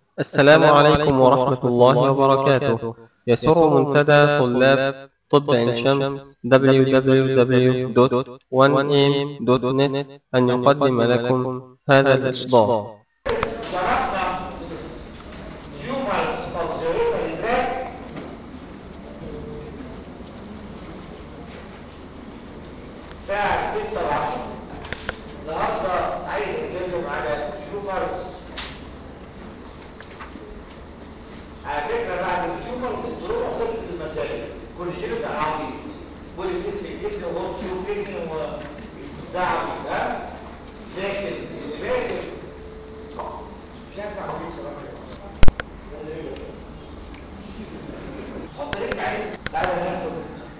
السلام عليكم ورحمة الله وبركاته يسر منتدى طلاب طب عين شمس www.1am.net أن يقدم لكم هذا الإصدار شرحنا تيومر اوبزرفيتال تراك الساعة 6 العصر النهارده عايز اتكلم على تيومرز على فكرة بعد التيومرز الدروع خلصت المسائل كوليجين بتاع عبيط بوليسيستيك كدني وهوت شو كدني وده عبيط ها لكن اللي باقي شايف عبيط صراحة لازم يبقى حط رجل عين تعالى ناخد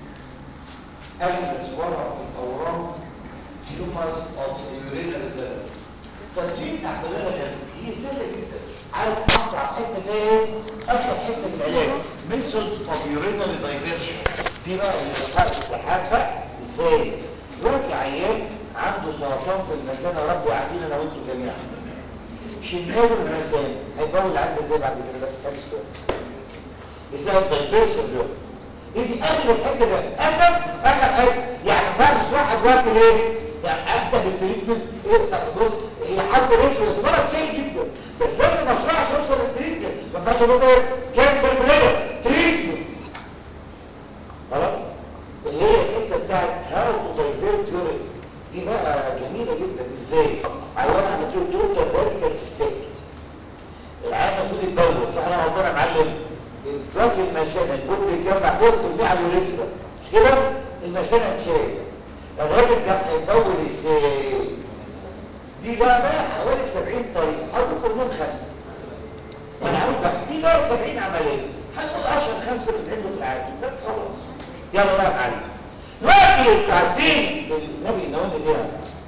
أجلس ورا في الأورام تيومرز أوف سيوريتال بلد تركيب اعتبارها كانت هي سهلة جدا عارف أصعب حتة فيها إيه؟ أصعب حتة في العلاج ميثودز أوف يورينال دايفيرشن دي بقى اللي فرق السحاب بقى إزاي؟ دلوقتي عيان عنده سرطان في المثانة رب يعافينا أنا وأنتوا جميعا شناوي المثانة هيبول عندك ازاي بعد كده بس هات السؤال ازاي الدايفيرشن دول ايه دي اغلس حته ده اسف اسف حته يعني ما ينفعش واحد دلوقتي ليه؟ يعني انت بالتريتمنت ايه طب بص هي حاسه ريسك المرض سهل جدا بس لازم اشرح عشان اوصل للتريتمنت ما ينفعش اقول ايه كانسر بليفر تريتمنت خلاص اللي هي الحته بتاعت هاو تو دايفيرت يورين دي بقى جميله جدا ازاي؟ عيان عملت له توتال فيرتيكال سيستم العيان المفروض يتدور صح انا غلطان يا معلم دلوقتي المثانه البول بيتجمع فوق التربيع على اليوريثرا مش كده؟ المثانه اتشال الراجل ده هيتدور ازاي؟ دي بقى بقى حوالي 70 طريقه هقول لكم منهم خمسه انا هقول بقى في بقى 70 عمليه هنقول اشهر خمسه بنعمله في العالم بس خلاص يلا بقى يا معلم دلوقتي انتوا عارفين النبي نقول دي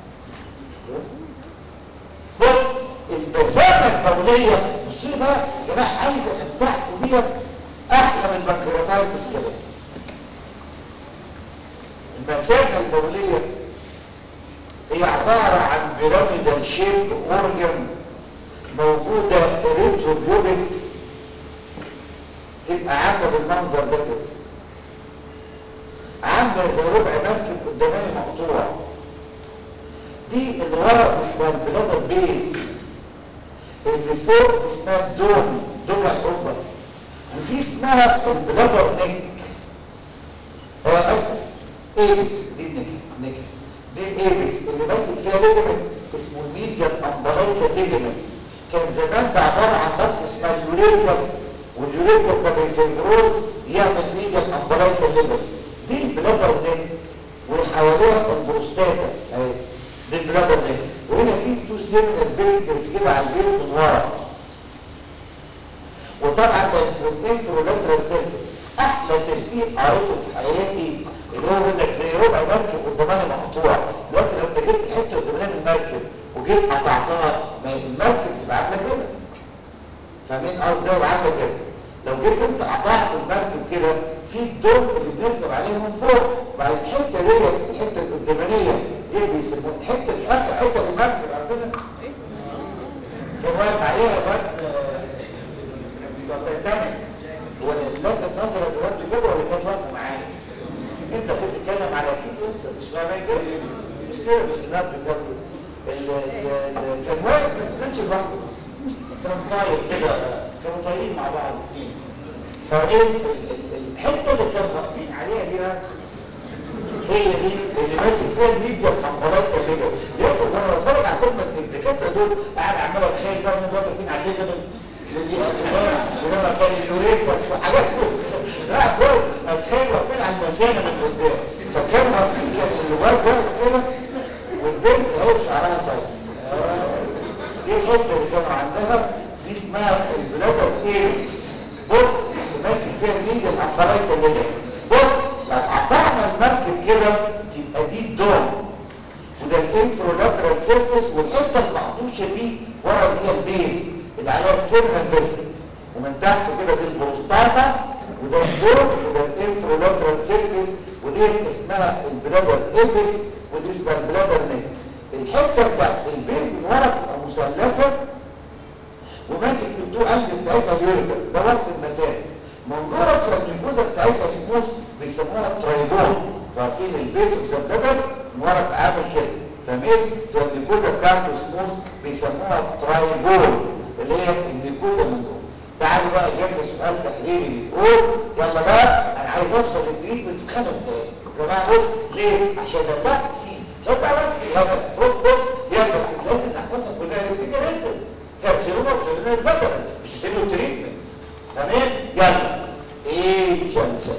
بص المسافه البوليه بصوا لي بقى يا جماعه عايز امتعكم بيها احلى من بنكرياتايتس كمان المسافه البوليه هي عباره عن بيراميدال شيب اورجن موجوده ريتروبيوبيك تبقى عامله بالمنظر ده كده عامله زي ربع مركب قداماني مقطوع دي اللي ورا اسمها البلادر بيز اللي فوق اسمها الدوم دوم القبه ودي اسمها البلادر نيك اه اسف ايبكس دي النك نك دي الايبكس اللي ماسك فيها ليجمنت اسمه الميديان امبلايكال ليجمنت كان زمان ده عباره عن ضغط اسمها اليوريكس واليوريكس ده بيفيبروز يعمل ميديان امبلايكال ليجمنت دي البلادر نيك وحواليها البروستاتا اهي دي البلادر نيك وهنا في تو سيمينال فيزيكلز كده على البيت من ورا وطبعا ده اسمه الانفرولاترال سيرفيس احلى تشبيه قريته في حياتي اللي هو يقول لك زي ربع مركب قداماني مقطوع دلوقتي لو انت جبت حته قداماني المركب وجيت قطعتها ما المركب تبقى عامله كده فاهمين قصدي ازاي وعامله كده لو جيت انت قطعت المركب كده في الدوم اللي بنركب عليه من فوق بعد الحته ديت الحته القدامانيه دي بيسموها الحته دي اخر حته في المركب عارفينها كان واقف عليها الواد بيبقى تايتانيك هو اللي لفت نظرك الواد كده ولا كانت واقفه معاه انت كنت بتتكلم على اكيد وانسى مش فاهم كده مش كده مش الناس بيقولوا كان واقف بس ما كانش لوحده كان طاير كده كانوا طايرين مع بعض اثنين فايه الحته اللي كانوا واقفين عليها دي بقى هي دي اللي ماسك فيها الميديا الحمراء اللي يا اخي وانا بتفرج على فيلم الدكاتره دول قاعد عمال اتخيل بقى انهم واقفين على الليجمنت ودي قدام ولما كان اليوريكس وحاجات بس لا كويس اتخيل واقفين على المثانه من قدام فكانوا واقفين كان الواد واقف كده والبنت اهي شعرها طيب دي الحته اللي كانوا عندها دي اسمها البلادر ايركس بص ماسك فيها الميديا الامبرايت الليجمنت بص لو قطعنا المركب كده تبقى دي الدوم وده الانفرولاترال سيرفيس والحته المحبوشه دي ورا اللي هي البيز اللي عليها السيرنال فيسكلز ومن تحت كده دي البروستاتا وده الدوم وده الانفرولاترال سيرفيس ودي اسمها البلادر ايبكس ودي اسمها البلادر نيك الحته بتاعت البيز من ورا تبقى مثلثه وماسك في التو اند بتاعتها اليوريكا ده وصف المثانه من جوه بتبقى الجلوكوزا بتاعتها سموث بيسموها ترايجون عارفين البيت اوف ذا بلادر من ورا بقى عامل كده فاهمين؟ تبقى الجلوكوزا بتاعته سموث بيسموها ترايجون اللي هي الجلوكوزا من جوه تعالوا بقى جبنا سؤال تحريري بيقول يلا بقى انا عايز اوصل للتريتمنت في خمس دقايق يا جماعه بص ليه؟ عشان ادلعك فيه لو عملت في الغباء بص بص يا بس لازم نحفظها كلها ريبيجريتد كارسينوما وسيرينال بلادر مش كده تريتمنت تمام يلا ايجن 6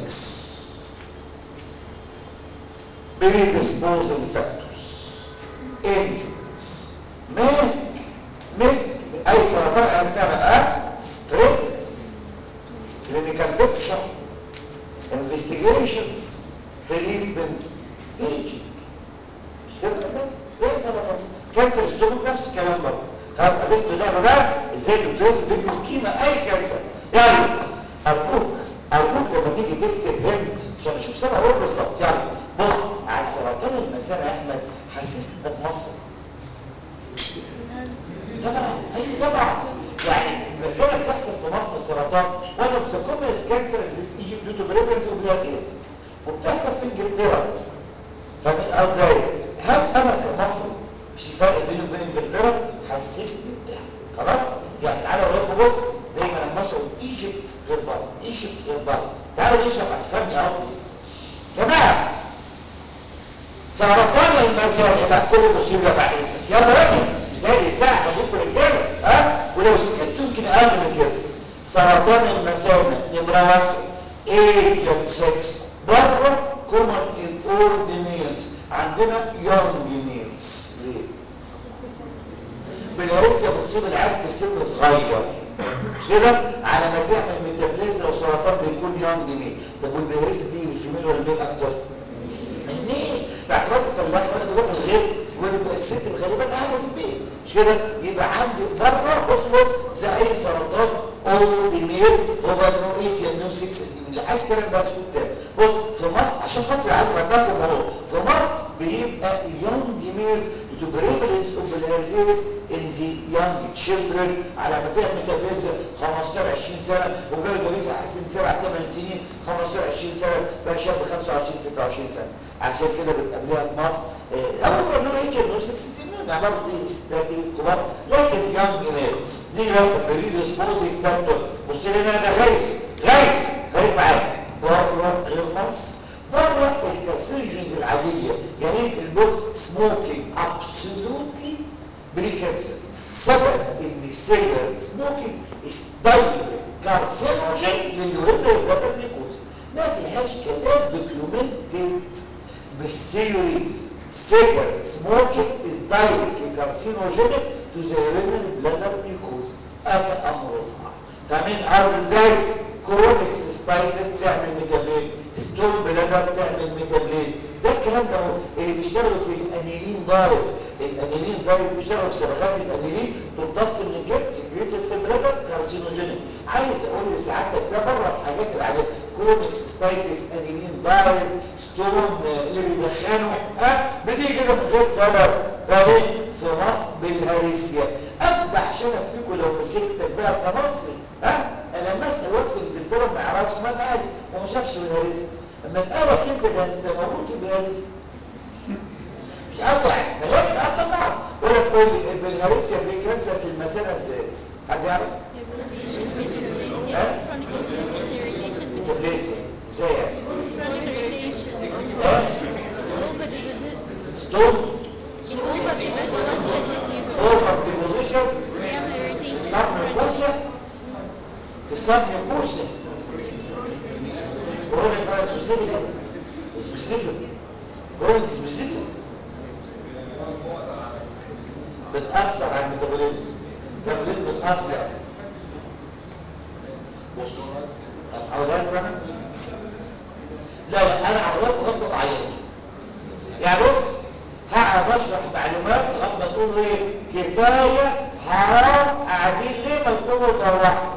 predisposing factors incidence make make اي سرطان عندنا بقى spread clinical picture investigations treatment staging مش كده بس زي سرطان كانسر ستومك نفس الكلام برضه خلاص قدست اللعبه ده ازاي بتدرس بيج سكيما اي كانسر يعني ارجوك ارجوك لما تيجي تكتب هند عشان اشوف سنه اقول بالظبط يعني بص عن سرطان المثانه يا احمد حسست انك مصري طبعا اي طبعا يعني المثانه بتحصل في مصر السرطان one of the commonest cancer is Egypt due to prevalence of disease وبتحصل في انجلترا فاهمين ازاي هل انا كمصري في فرق بيني وبين انجلترا حسسني بده خلاص يعني تعالى اقول لكم بص دايما لما اشرب ايجيبت غير بره ايجيبت غير بره تعالوا نشرب هتفهمني قصدي يا جماعه سرطان المثانه بقى كل مصيبه بعد اذنك يلا راجل تاني ساعه خليكم رجاله ها ولو سكت يمكن اقل من كده سرطان المثانه نمره واحد ايجنت 6 بره كومن ان اولد ميلز عندنا يونج ميلز ليه؟ بالهرسيا بتصيب العيال في سن صغير مش كده على ما تعمل ميتابليزم وسرطان بيكون يونج ميل طب والبيهرسيا دي الفيميل ولا الميل اكتر؟ الميل باعتبار الفلاح وانا بروح الغيط والست غالبا قاعده في البيت مش كده يبقى عندي بره اصبر زي اي سرطان اولد ميل اوفر نو 8 نو 6 سنين اللي عايز كلام بس قدام بص في مصر عشان خاطر عايز افهمكم اهو في مصر بيبقى يونج ميلز to prevalence of الهرزيز in the young children على ما تعمل ميتابوليزم 15 20 سنه وجاي بوليس حاسين 7 8 سنين 15 20 سنه بقى شاب 25 26 سنه عشان كده بتقابلوها في مصر اول ما نقول يجي نقول 6 سنين نعمل دي ستات في كبار لكن يونج ميلز دي بقى بريديسبوزنج فاكتور بص لي انا ده غيث غيث خليك معايا بره غير مصر بره الكارسينوجينز العاديه يا ريت البوك سموكينج ابسولوتلي بريكانسر سبب ان السيجار سموكينج از دايركت كارسينوجين لليورينال بلاد نيكوز ما فيهاش كلام دوكيومنتد بالثيوري سيجار سموكينج از دايركت كارسينوجينيك تو ذا يورينال بلاد نيكوز اتى امر الله فاهمين قصدي ازاي كرونيك سيستايتس تعمل ميتابليزم ستون بلادر تعمل ميتابليزم ده الكلام ده اللي بيشتغلوا في الانيلين دايز الانيلين دايز بيشتغلوا في صبغات الانيلين تمتص من الجلد سكريتد في البلادر كارسينوجينيك عايز اقول لسعادتك ده بره الحاجات العاديه كرونيك سيستايتس انيلين دايز ستون اللي بيدخنوا ها بتيجي كده من غير سبب بعدين في مصر بالهاريسيا ابدا عشان افيكوا لو مسكتك بقى كمصري ها انا لما اسال وقت في انجلترا ما يعرفش مسألة وما شافش بالهاريسيا اما اسالك انت ده انت موجود في بالهاريسيا مش قطع كلام اه طبعا ولا تقول لي بالهاريسيا بيكنسس للمثانه ازاي حد يعرف؟ ميتابليزيا ازاي يعني؟ ستون اوفر ديبوزيشن في السبميوكوسا في السبميوكوسا كورونا ده سبيسيفيك سبيسيفيك كورونا سبيسيفيك بتأثر على الميتابوليزم الميتابوليزم بتأثر بص أولاد بقى لا لا أنا عرضت غضبة عيني يعني بص هقعد اشرح معلومات لغايه ما تقولوا ايه كفايه حرام قاعدين ليه ما تقوموا تروحوا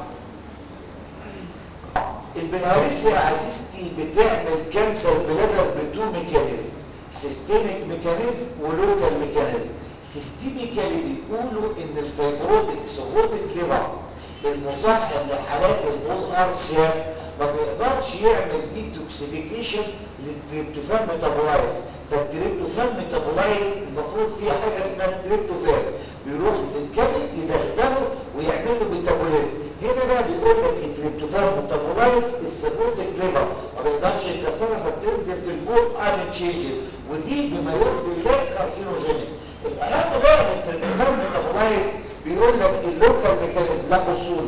البلهارسيا يا عزيزتي بتعمل كانسر بلادر بتو ميكانيزم سيستميك ميكانيزم ولوكال ميكانيزم سيستميكالي بيقولوا ان الفيبروتيك سيروتيك ليفر المصاحب لحالات البول ارسيا ما بيقدرش يعمل ديتوكسيفيكيشن للتريبتوفان ميتابولايتس فالتريبتوفان ميتابولايتس المفروض فيها حاجه اسمها التريبتوفان بيروح للكبد يدغدغه ويعمل له ميتابوليزم هنا بقى بيقول لك التريبتوفان ميتابولايتس السبورتك ليفر ما بيقدرش يكسرها فبتنزل في البول ان تشينجز ودي بما يرضي الله كارسينوجينيك الاهم بقى من التريبتوفان ميتابولايتس بيقول لك اللوكال ميكانيزم لا بصوا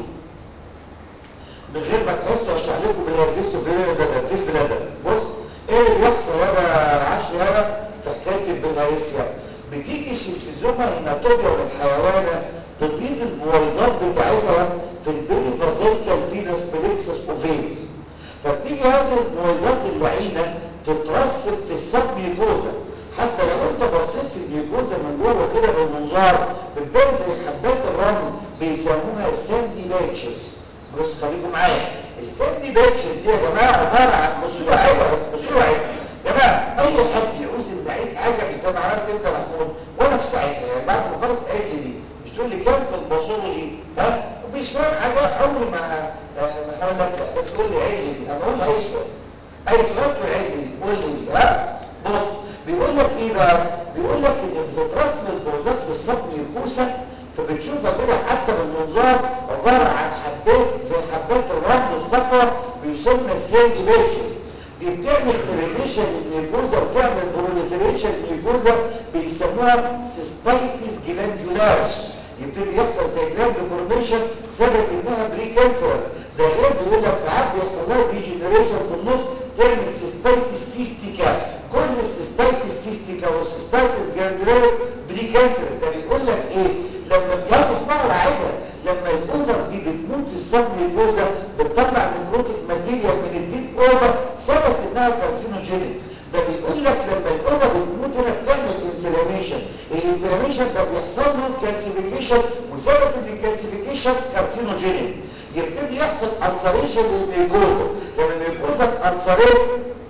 من غير ما تحسوا اشرح لكم بالهرزيس وفيرين البلدر دي البلدر بص ايه اللي بيحصل انا عشر هنا في حكايه البلهارسيا بتيجي الشيستيزوما هيماتوبيا من الحيوانه تبيض البويضات بتاعتها في البريفازيكال فينس بليكسس اوفينز فبتيجي هذه البويضات اللعينه تترسب في السبميكوزا حتى لو انت بصيت في الميكوزا من جوه كده بالمنظار بتبان زي حبات الرمل بيسموها الساندي باتشز بص خليكم معايا الساندي باتشز دي يا جماعه عباره عن بصوا له عيبه بس بصوا له عيبه يا جماعه اي حد يعوز ان نعيد حاجه بيسمع عملت انت محمود وانا في ساعتها يعني بعد ما خلص قالت لي دي مش تقول لي كام في الباثولوجي ها مش فاهم حاجه عمري ما ما هقول لك لا بس قول لي عيد لي دي انا اقول اي سؤال اي سؤال تقول عيد لي دي قول لي دي ها بص بيقول لك ايه بقى بيقول لك ان بتترسم البويضات في الصب ميكوسا فبتشوفها كده حتى بالمنظار عباره عن حبات زي حبات الرمل الصفراء بيسمى الساندي باتشز دي بتعمل اريتيشن للميكوزا وتعمل بروليفريشن للميكوزا بيسموها سيستايتس جلاندولارس يبتدي يحصل زي جلاند فورميشن ثبت انها بري كانسرس ده غير بيقول لك ساعات بيحصل لها ديجنريشن في النص تعمل سيستايتس سيستيكا كل السيستايتس سيستيكا والسيستايتس جلاندولارس بري كانسرس ده بيقول لك ايه لما يلا اسمعوا العاده لما الاوفر دي بتموت في السبميكوزا بتطلع نيكروتيك ماتيريال من الديب اوفر ثبت انها كارسينوجينيك ده بيقول لك لما الاوفر بتموت هنا بتعمل انفلاميشن الانفلاميشن ده بيحصل له كالسيفيكيشن وثبت ان الكالسيفيكيشن كارسينوجينيك يبتدي يحصل السريشن للميكوزا لما الميكوزا اتألسريت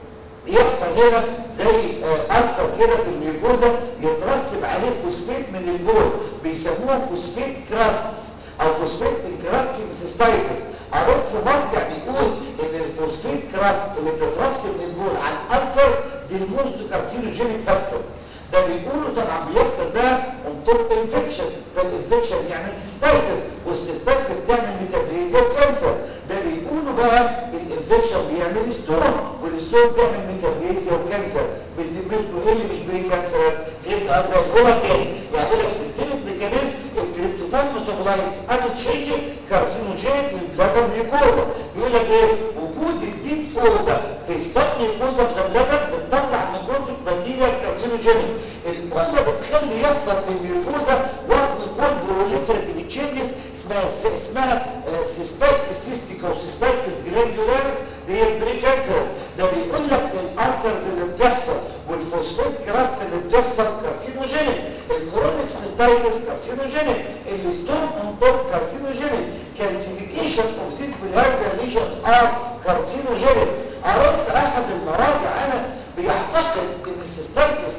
يحصل هنا زي ألسر كده في الميكوزا يترسب عليه فوسفيت من البول بيسموه فوسفيت كراستس او فوسفيت انكراستنج سيستايتس قريت في مرجع بيقول ان الفوسفيت كراست اللي بتترسب من البول على الألسر دي الموست كارسينوجينيك فاكتور ده بيقولوا طبعا بيحصل ده اون توب انفكشن فالانفكشن يعمل سيستايتس والسيستايتس تعمل ميتابليزيا وكانسر ده بيقولوا بقى الانفكشن بيعمل ستون والستون تعمل ميتابليزيا وكانسر بذمتكم ايه اللي مش بري كانسرس فهمت قصدي الجمله تاني يعني لك سيستميك ميكانيزم التريبتوفان ميتابولايتس ان تشينجنج كارسينوجينيك للبلادر ميكوزا بيقول لك ايه وجود الديب اوفا في السب ميكوزا في البلادر بتطلع نيكروتيك ماتيريال كارسينوجينيك الاوفا بتخلي يحصل في الميكوزا وات ويكون بروليفريتيف تشينجز اسمها اسمها سيستايتس سيستيكا وسيستايتس جلاندولاريس دي بري كانسرز ده بيقول لك الالسرز اللي بتحصل والفوسفات كراست اللي بتحصل كارسينوجينيك الكرونيك سيستايتس كارسينوجينيك الستون اون توب كارسينوجينيك كالسيفيكيشن اوف ذيس بالهارزا ليجنز ار كارسينوجينيك قريت في احد المراجع انا بيعتقد ان السيستايتس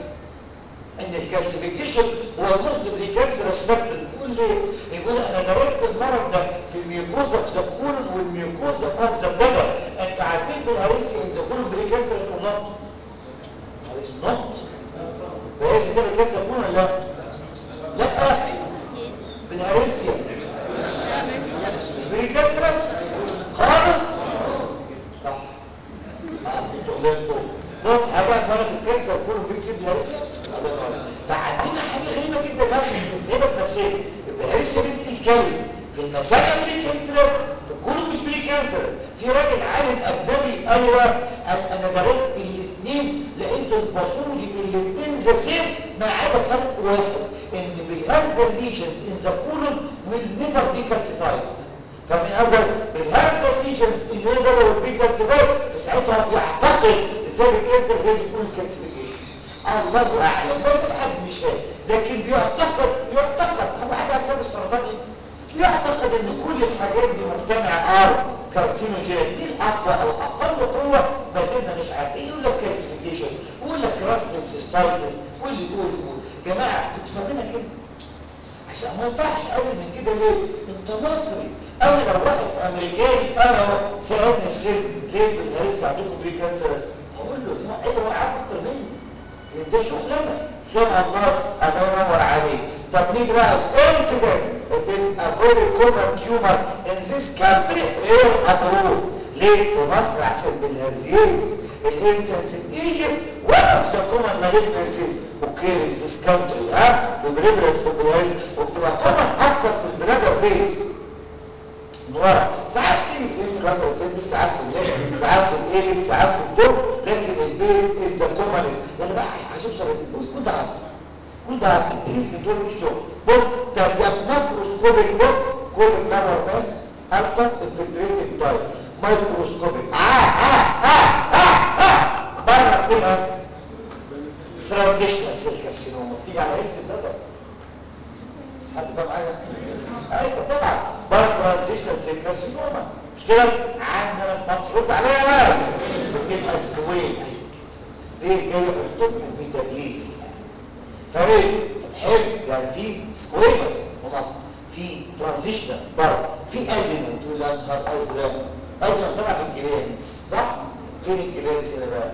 ان الكالسيفيكيشن هو الموست بريكانسرس فاكتور بيقول ليه؟ يقول انا درست المرض ده في الميوكوزا في ذا كولون والميوكوزا اوف ذا بلادر انتوا عارفين بالهارسيا ان ذا كولون بريكانسرس اور نوت؟ هارس نوت بالهارسيا ده بريكانسر كولون ولا لا؟ لا بالهارسيا مش بريكانسرس خالص صح اه انتوا غلطتوا بص هبقى مره في الكانسر كله بيكسب بالهارسيا فعندنا حاجه غريبه جدا بقى في الانتباه نفسيه الهارسيا بنت الكلب في المساله بري كانسرس في الكولون مش بري كانسر في راجل عالم ابدبي قال لي بقى قال انا درست الاثنين لقيت الباثولوجي في الاثنين ذا سيم ما عدا فرق واحد ان بالهارزا ليجنز ان ذا كولون ويل نيفر بي كالسيفايد فمن هذا بالهارزا ليجنز ان نيفر بي كالسيفايد فساعتها بيعتقد ازاي الكانسر جاي يكون الكالسيفيكيشن الله اعلم بس الحد مش فاهم لكن بيعتقد يعتقد هو حاجه اسباب السرطان ايه يعتقد ان كل الحاجات دي مجتمعه ار كارسينوجين مين الاقوى او اقل قوه ما زلنا مش عارفين يقول لك كالسيفيكيشن يقول لك كراستنج سيستايتس واللي يقول يقول جماعه كنتوا فاهمينها كده عشان ما ينفعش اقل من كده ليه انت مصري انا لو واحد امريكاني انا اهو سالني في سن ليه بالهرس عندكم بري كانسر اقول له ده ايوه هو عارف اكتر مني ده شغلانه شغلانه الله الله ينور عليك طب نيجي بقى الانسيدنت it is a very common tumor in this country rare abroad ليه في مصر عشان بالهرزيز الانسنس in Egypt one of the common malignancies occur in this country ها ببريفرنس وبريفرنس وبتبقى common اكتر في البلاد البيز ورا ساعات في الانفلاتر سيرفيس ساعات في الليل ساعات في الايلك ساعات في الدور لكن البيز از ذا كومن يلا بقى عشان صار بص كل ده عارف كل ده عارف التريد من دول الشغل بص ده ده ماكروسكوبيك بص كل فلاور ماس الصف انفلتريتد تايب مايكروسكوبيك اه اه اه اه اه بره كده ترانزيشنال سيل كارسينوما تيجي على هيلث البلد حد فاهم حاجه؟ ايوه طبعا بره ترانزيشنال سيل كارسينوما مش كده؟ عندنا في مصر رد عليها بتبقى سكوين ايوه كده دي جايه بالطب الميتابيز فريق طب حلو يعني في سكويمس في مصر في ترانزيشنال بره في ادينو تقول يا نهار ازرق ادينو طبعا الجلانس صح؟ فين الجلانس هنا بقى؟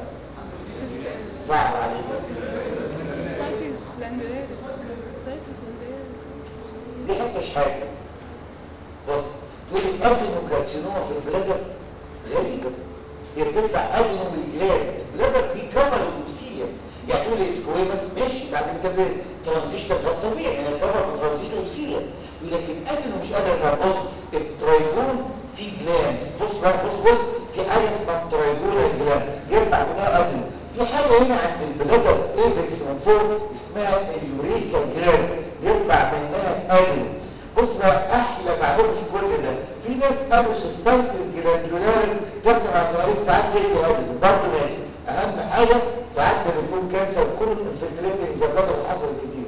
صعب عليك Cycles glandularis. Cycles glandularis. دي حته شحاته بص تقول لي ادينو كارسينوما في البلادر غريبه هي بتطلع ادينو من الجلاد البلادر دي كفر البوتيليا يعني تقول لي سكويمس ماشي بعد ميتابوليز ترانزيشنال ده طبيعي يعني كفر بالترانزيشنال بوتيليا لكن ادينو مش قادر افهم بص الترايجون في جلانس بص بقى بص بص في حاجه اسمها الترايجون الجلاند يطلع منها ادينو في حاجه هنا عند البلادر ايبكس من فوق اسمها اليوريكا جلاند يطلع منها ادينو بص بقى احلى معلومه مش كل ده في ناس قالوا سيستايتس جلاندولاريس تحصل على الغريب ساعات تدي ادينو برضه ماشي اهم حاجه ساعات ده بيكون كانسر كل انفلتريتنج اذا بدر حصل كتير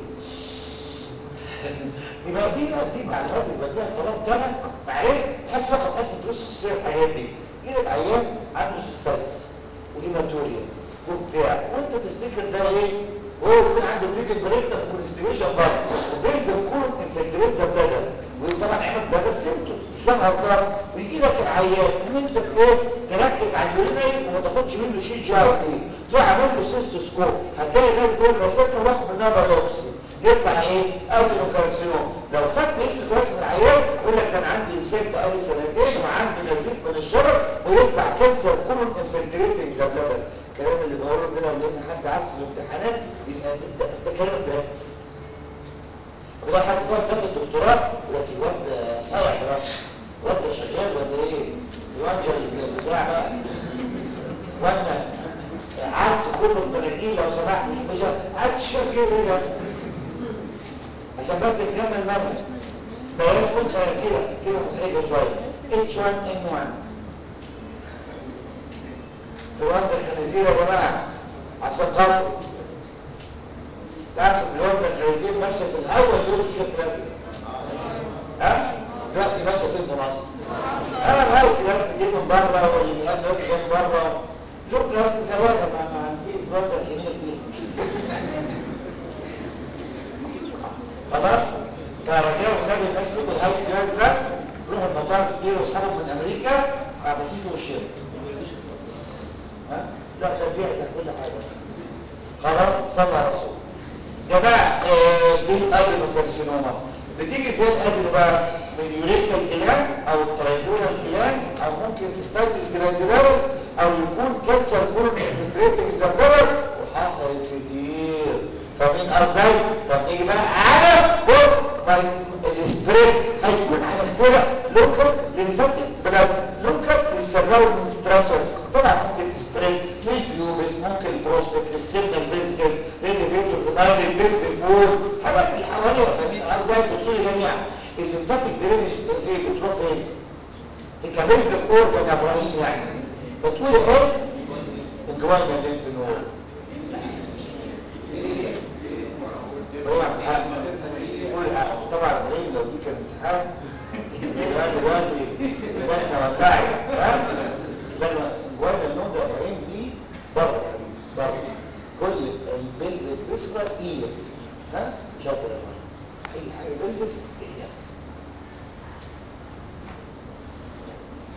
دي بقى دي بقى دي معلومات اللي بديها طلاب تاني معلش محدش واخد 1000 دروس خصوصيه الحاجات دي يجي لك عيان عنده سيستايتس وهيماتوريا وبتاع وانت تفتكر ده ايه وهو يكون عنده بليدنج بريتنا كونستيبيشن برضه وبين يكون انفلتريت ذا بلادر وطبعا عمل بلادر سيمتومز مش كده غلطان ويجي لك العيان ان انت ايه تركز على اليورينري وما تاخدش منه شيء جي ار دي تروح عامل له سيستوسكوب هتلاقي الناس دول مسكوا واخد منها بايوبسي يطلع ايه ادينوكارسينوم لو خدت ايدي كويس من العيان يقول لك ده انا عندي امساك بقالي سنتين وعندي نزيف من الشرب ويطلع كانسر كله انفلتريتنج ذا بلادر الكلام اللي بقوله ده لو لقينا حد عارف في الامتحانات يبقى ده بس ده كلام براكتس ولو حد فاهم ده في الدكتوراه يقول لك الواد ده صايع دراسه الواد ده شغال ولا ايه؟ الواد ده بتاع بقى وانا قعدت كله المناديل لو سمحت مش مش قعدت شركه ايه ده؟ عشان بس نكمل المنهج بلاش كل خنازير السكينه محرجه شويه H1N1 انفلونزا الخنازير يا جماعه عشان خاطر تعرف انفلونزا الخنازير ماشيه في الاول دول في شويه كلاسيك ها دلوقتي ماشيه فين في مصر اه الهاي كلاس جه من بره والهاي كلاس جه من بره لو كلاس غلابه ما ما في انفلونزا الحمير فيه خلاص فرجاء النبي الناس تقول الهاي كلاس بس روحوا المطار كتير واصحابهم من امريكا ما بسيش وشهم ها لا ده فيها ده كل حاجه خلاص صلى على الرسول جماعه آه، دي الادينوكارسينوما بتيجي زي الادينو بقى من يوريكال جلاند او الترايجونال جلاند او ممكن سيستايتس جلاندولاريس او يكون كانسر كولون انفلتريتنج زبلر وحصل كتير فمين ازاي طب نيجي بقى على بص السبريد هيكون على اختراع لوكال للفتك بلاد لوكال للسراوندنج ستراكشرز طبعا ممكن سبريد للبيوبس ممكن البروستات للسيرنال فيزيكلز للفيتور بنايل للبلفيك وول حاجات اللي حواليها فاهمين ازاي بصوا لي جميعا الليمفاتيك درينج فين بتروح فين؟ الكابلفيك اورجن يا ابراهيم يعني بتقول ايه؟ الجوانب الليمف نود ابراهيم عبد الحق قول حق. طبعا ابراهيم لو دي كان امتحان دلوقتي دلوقتي اللي احنا ولعنا ها لكن جوانا النود يا ابراهيم دي بره يا حبيبي بره كل البلفيك فيسرال ايه ها شاطر يا ابراهيم اي حاجه بلفس ايه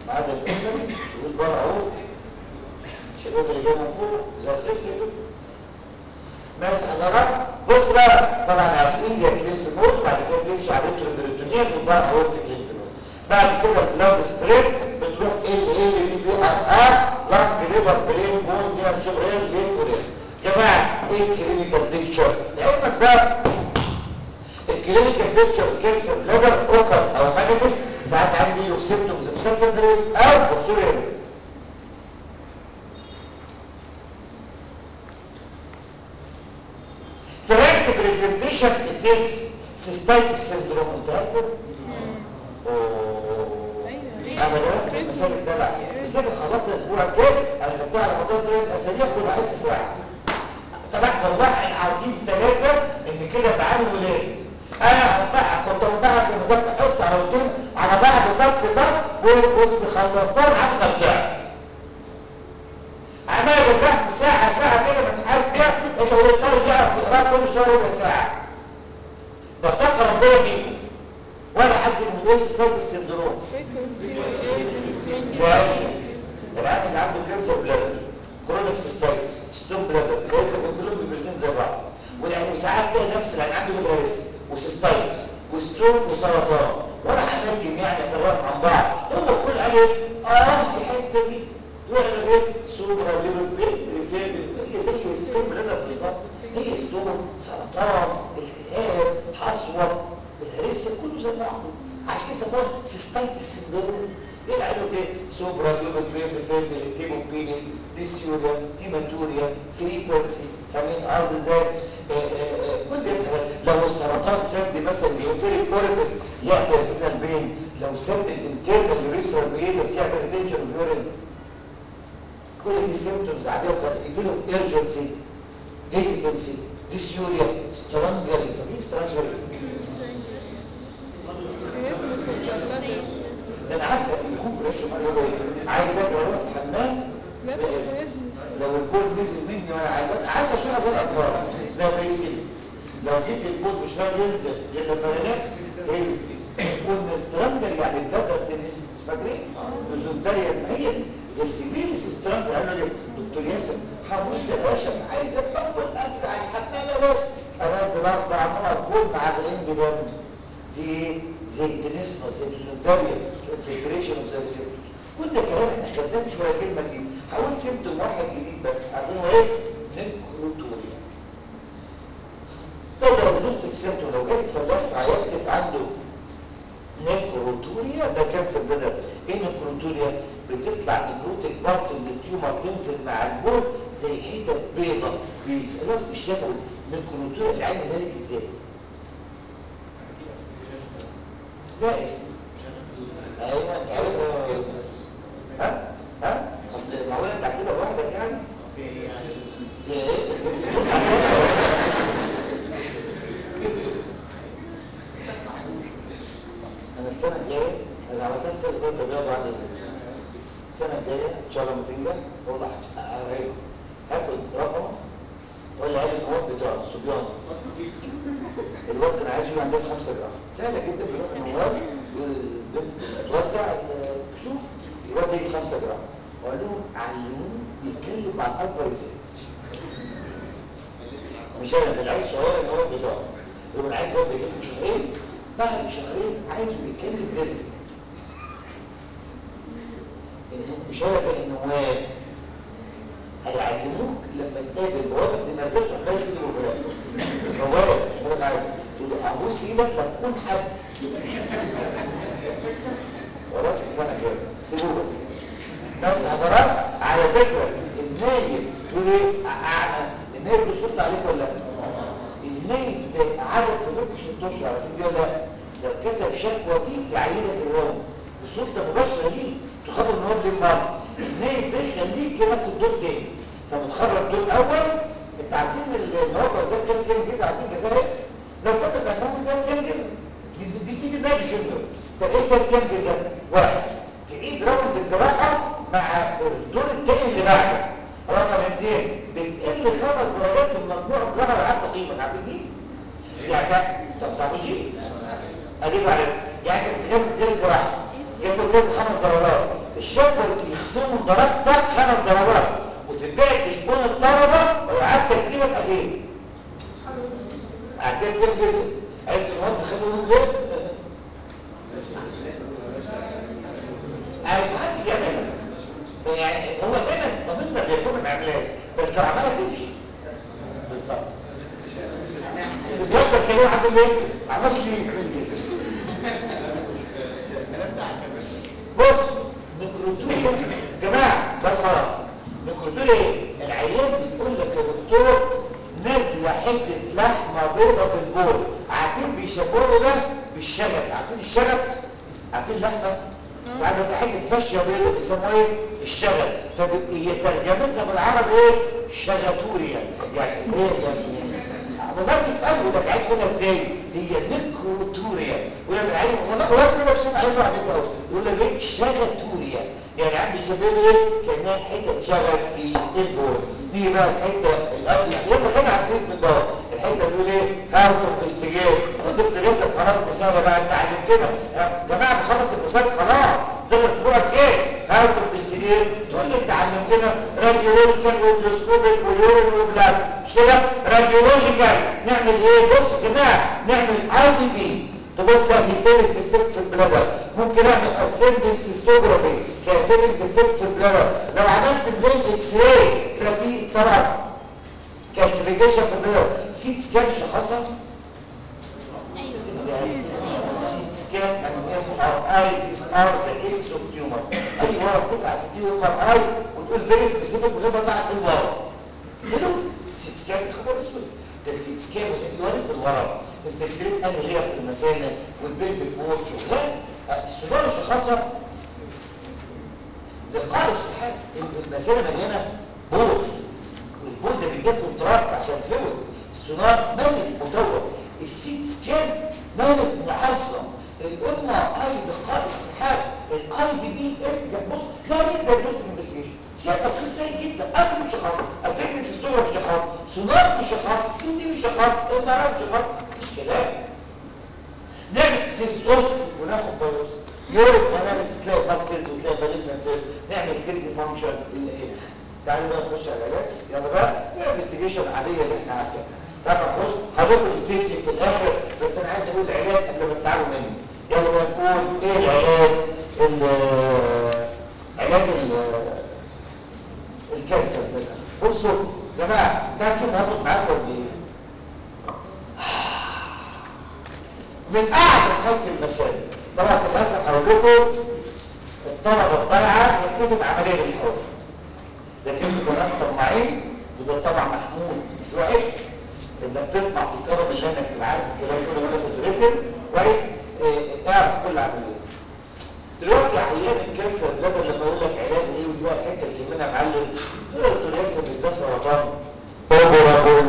ما عدا الأذري يقول بره أورطي عشان الأذري جاي من فوق زي الخصر كده ماشي حضرتك بص بقى طبعا هتقيل يا كلين في نود بعد كده تمشي على الريتروبريتونيال وبقى أورطي كلين في نود بعد كده البلاد سبريد بتروح ال ال بي بي ار ار لانج ليفر برين بون ديان سوبرين لين كورين جماعه ايه الكلينيكال بيكتشر لعلمك بقى الكلينيكال بيكتشر كانسر بلادر اوكر او مانيفست ساعات عندي سيمتومز في سكندري او بصوري فرانك بريزنتيشن اتيز سيستايتس سيندروم انت عارفه؟ ايوه انا جربت في مسائل الدلع مسائل خلاص الاسبوع الجاي انا خدتها على مدار ثلاث اسابيع كل عايز ساعه طبعا والله العظيم ثلاثه ان كده بعاني ولادي انا هنفعك كنت هنفعك في مذاكره حصه على قلت على بعد ضغط ضغط واسمي خلصتها لحد رجعت عمال رجعت ساعه ساعه كده ما انت عارف بيها مش هقول لك يعرف يقرا كل شهر ربع ساعه ده بتاع ربنا فيكم ولا حد من الناس ستايل السندروم العيان اللي عنده كانسر بلادر كرونيك سيستايتس ستون بلادر لازم كلهم بيبرزين زي بعض ويعني وساعات تلاقي نفس اللي عنده بالهرس وسيستايتس وستون وسرطان ولا هنجم يعني افرقهم عن بعض هو كل عليه اه الحته دي يعمل ايه سوبرا ليفل بين ريفير هي زي الستون بلادر بالظبط هي ستون سرطان التهاب حصوه الهرس كله زي بعضه عشان كده يسموها سيستايتس سندروم ايه العلوم ايه سوبرا ليوبك بين بفيرد تيبو بينس ديسيوريا هيماتوريا فريكونسي فاهمين قصدي ازاي كل دي الحاجات لو السرطان سد مثلا بيوتري كوربس يعمل هنا البين لو سد الانترنال يوريثرال بينس يعمل تنشن يورين كل دي سيمبتومز عاديه يجي لهم ايرجنسي هيزيتنسي ديسيوريا سترانجري فاهمين سترانجري انا حتى يكون بلاش قالوا لي عايز اجي اروح الحمام لا تتخيلش لو البول نزل مني وانا عيان عارفه شو زي الاطفال اسمها بريسيل لو جيت البول مش راضي ينزل غير لما ريلاكس هيزل قلنا سترانجر يعني الجدر تنزل فاكرين نزولتاريا ما هي دي زي السيفيلس سترانجر قالوا لي دكتور ياسر حمود يا باشا عايز اطول اجري على الحمام يا باشا انزل اربع نقط بول مع العين دم دي ايه زي التنسمة زي الديزونتاريا الفلتريشن اوف ذا ريسبتورز كل ده كلام احنا خدناه في شويه كلمه دي حاول سيمتوم واحد جديد بس عارفين هو ايه نكروتوريا ده دايجنوستيك سيمتوم لو جالك فلاح في عيادتك عنده نكروتوريا ده كانسر بدل ايه نكروتوريا بتطلع نكروتيك بارت من التيومر تنزل مع البول زي حتت بيضه بيسالوها في الشفوي نكروتوريا العين مالك ازاي لا اسم ايوه انت عارف ها ها اصل معقول انت هتجيبها لوحدك يعني في ايه انا السنه الجايه انا عملتها في كذا ضربه بيضاء عن السنه الجايه ان شاء الله لما تنجح والله هقريبها هاخد رقم ولا عيل المواد بتاع الصبيان الواد كان عايز يجي عندها 5 جرام سهله جدا بيروح النواب يقول البنت توزع شوف الواد يجي 5 جرام وقال لهم علموه يتكلم مع الاكبر ازاي مش انا في العيش شهر النواب بتاعه يقول انا عايز واد يجيب شهرين بعد شهرين عايزه يتكلم بيرفكت انه مش هو ده النواب هيعلموك لما تقابل بوابه دماغك تروح ماشي كده فلان موارد موارد عادي تقول له ابوس ايدك لا تكون حد وراك السنه الجايه سيبوه بس بس حضرات على فكره النايم تقول ايه اعمى النايم له سلطه عليك ولا لا؟ النايم ده عدد في بيتك ست اشهر على فكره لا لو كتب شكوى فيك يعينك الروم السلطه مباشره ليك تخاف ان هو بالمرض النايم ده يخليك كده في الدور تاني انت بتخرج دور اول انت عارفين النهارده ده كام كام جزء عارفين جزائر لو كنت تفهم ده كام جزء دي دي في النادي جونيور ده ايه ده كام جزء واحد تعيد راوند الجراحه مع الدور الثاني اللي بعده رقم اثنين بتقل خمس درجات من مجموع الجراحه حتى قيمه عارفين دي؟ يعني طب تعرفوش دي؟ اجيب عليك يعني انت بتجيب دي الجراحه جبت كده خمس درجات الشكوى يخصموا درجتك خمس درجات وتتبعت تشكون الطلبه ويعاد تكتيبك اكيد قعدت تنجز عايز المواد خلوا من ليه ما حدش بيعملها يعني هو دايما ضمننا بيكون ما بيعملهاش بس لو عملها تمشي بالظبط بجد كانوا عامل ايه؟ ما عملش ليه؟ بص نكروتوريا جماعه بس خلاص نكروتوريا ايه؟ العيان بيقول لك يا دكتور نازله حته لحمه بيضه في البول عارفين بيشبهوا ده بالشغل عارفين الشغل؟ عارفين اللحمه؟ ساعات بيبقى حته فشه بيضه بيسموها ايه؟ الشغل فهي ترجمتها بالعربي ايه؟ شغتوريا يعني ايه يعني والله بيسألوا ده العين كلها ازاي هي نكروتوريا ولا العين والله ولا كده بشوف عين واحد يقول يقول لك ايه شغتوريا يعني عم بيشبهوا ايه كانها حته شغل في البول دي بقى الحته القبل يلا خلينا عارفين من ده الحته بيقول ايه هاو تو انفستيجيت الدكتور ياسر خلاص دي سهله بقى انت علمتنا يا جماعه بخلص المثال خلاص ده الاسبوع الجاي هاو تو انفستيجيت تقول لي انت علمتنا راديولوجيكال واندوسكوبيك ويورين وبلاد مش كده راديولوجيكال نعمل ايه بص يا جماعه نعمل اي في بي تبص تلاقي في فيلم ديفكت في البلادر ممكن اعمل اسندنج سيستوجرافي تلاقي فيلم ديفكت في البلادر لو عملت بلين اكس راي تلاقي في طبعا كالسيفيكيشن في البلادر سيت سكان شخصها سيت سكان and MRI these are the eggs of tumor اي ورم بتبقى عايز تديه ام ار اي وتقول فيري سبيسيفيك من غير ما تعرف ايه الورم حلو سيت سكان خبر اسود ده السيت سكان اللي بيوري بالورم الفلتريت انهي لير في المثانه والبلفيك وول شغال السودان شخصها لقاء السحاب المثانه مليانه بول والبول ده بيديك كونتراست عشان فلويد السونار ملك مدور السيت سكان ملك معظم الام اي لقاء السحاب الاي في بي ارجع بص لا نقدر دايجنوستيك انفستيجيشن فيها تشخيص سيء جدا قبل مش شخص اسيبنك سيستوجراف مش شخص سونار مش شخص سي دي مش شخص ام ار مش شخص مفيش كلام نعمل سيستوسكوب وناخد بايوبسي يوريك اناليسيس تلاقي ماسلز وتلاقي مالجنت سيل نعمل كدني فانكشن تعالوا بقى نخش على العلاج يلا بقى الانفستيجيشن العاديه اللي احنا عارفينها طبعا نخش هنقول الستيتنج في الاخر بس انا عايز اقول العلاج قبل ما تتعبوا مني يلا بقى نقول ايه العلاج علاج الكانسر ده بصوا يا جماعه ده نشوف هاخد معاكم قد ايه من اعظم حاجه المسائل طبعا في الاخر هقول لكم الطلبه الضايعه يكتسب عمليه بالحب لكن انتوا ناس طماعين ودول طبعا محمود مش وحش انك تطمع في كرم الله انك تبقى عارف الكلام كله وتاخد ريتم كويس اه اعرف كل عمليه دلوقتي عيان الكانسر بدل لما اقول لك علاج ايه ودي بقى الحته اللي كلمنا معلم تقول لك دكتور ياسر مش ده سرطان اوبرابول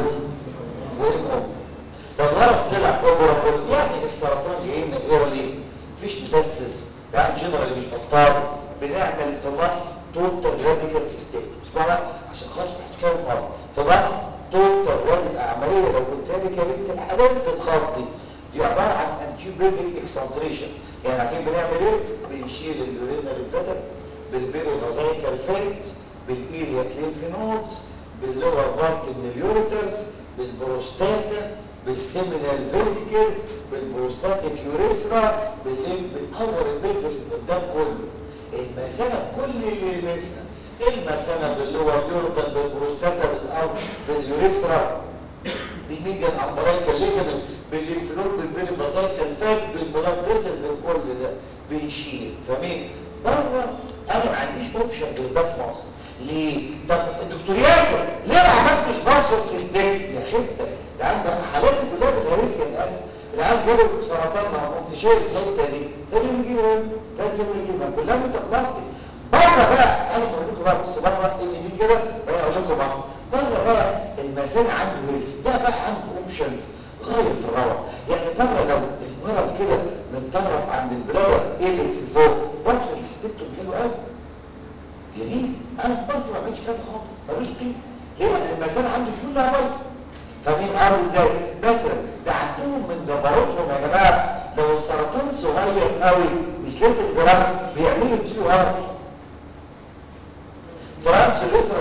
واسمه ده الورم طلع اوبرابول يعني السرطان جاي لنا ايرلي مفيش متسس يعني جنرال مش بطال بنعمل في مصر توتال راديكال سيستم اسمها عشان خاطر هتكلم غلط في مصر توتال راديكال عمليه لو قلت لك يا بنت الحلال تتخضي دي عباره عن انتيوبيتك اكسنتريشن يعني عارفين بنعمل ايه؟ بنشيل اليورينال بلاتر بالبيرو فازايكال فيت بالايلياك لينف نودز باللور بارت من اليوريترز بالبروستاتا بالسيمينال فيرتيكلز بالبروستاتيك يوريثرا بنقور البلفس من قدام كله المثانه كل اللي يلمسها المثانه باللور يورتر بالبروستاتا بالارض باليوريثرا بالميديان امبرايكال ليجمنت بالليمفنود بالبيريفازايكال فات بالبلاد فيسلز كل ده بنشيل فاهمين بره انا ما عنديش اوبشن غير ده في مصر ليه طب الدكتور ياسر ليه ما عملتش بارشل سيستم يا خيبتك ده عندك حالاتي كلها بتهرسيا للاسف العيال جابوا سرطان ما قمت شايل الحته دي تاني يوم يجيب ايه تاني يوم يجيب كلها ميتابلاستيك بره بقى تعالوا اقول لكم بقى بص بره اللي بيه كده بقى اقول لكم مصر بره بقى المثانه عنده هيلث ده بقى عنده اوبشنز غايه في الروعه يعني بره لو المرض كده متطرف عند البلاد ايبكس فوق برضه السيستم حلو قوي جميل انا في مصر ما بعملش كده خالص ملوش قيمه ليه لان المثانه عندي كلها بايظه فمين قال ازاي مثلا ده عندهم من جبروتهم يا جماعه لو السرطان صغير قوي مش لازم جرام بيعملوا كيلو ار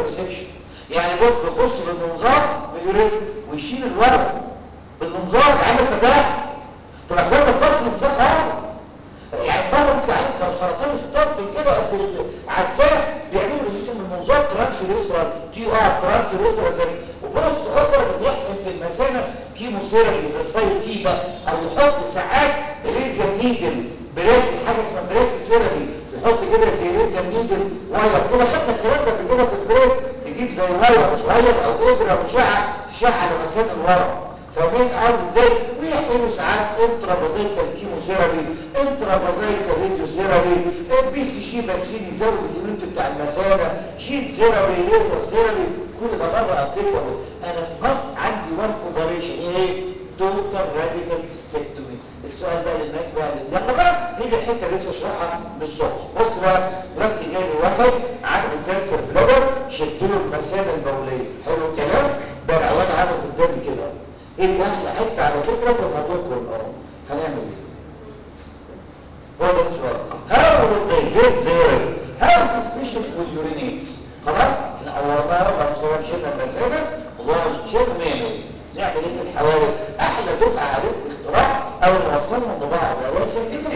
ريسكشن يعني بص بيخش بالمنظار باليوريزم ويشيل الورق بالمنظار عامل فتاح طب ده بس نتسخ خالص يعني بره ممكن عليك لو سرطان ستارت كده قد العدسات بيعملوا ريسكشن بالمنظار ترانسفيرسرال تي ار ترانسفيرسرال زي وبص تحط بقى يحقن في المثانه كيمو ثيرابي زي السايد كيبا او يحط ساعات ريديال نيدل بريك حاجه اسمها بريك ثيرابي يحط كده زي ريديال نيدل واير كده خدنا الكلام ده قبل كده في البريك يجيب زي واير صغير او ابره مشعه تشع على مكان الورم فاهمين قصدي ازاي ويحقنوا ساعات انترافازيكال كيموثيرابي انترافازيكال راديوثيرابي بي سي جي فاكسين يزود الاميونيتي بتاع المثانه جين ثيرابي ليزر ثيرابي كل ده مره ابليكابل انا في مصر عندي وان اوبريشن ايه توتال راديكال سيستكتومي السؤال بقى للناس بقى اللي يلا بقى هي الحته دي لسه اشرحها من الصبح بص بقى دلوقتي جالي واحد عنده كانسر بلادر شلت له المثانه البوليه حلو الكلام ده العيان عامل قدامي كده ايه دي احلى حته على فكره في الموضوع كله اهو هنعمل ايه هو ده السؤال how will they fit their how is efficient will urinate خلاص احنا اولنا لو مثلا شلنا المثانه والله شلنا 100 100 نعمل ايه في الحوالي احلى دفعه عليك الاختراع او نوصلهم ببعض يا باشا كده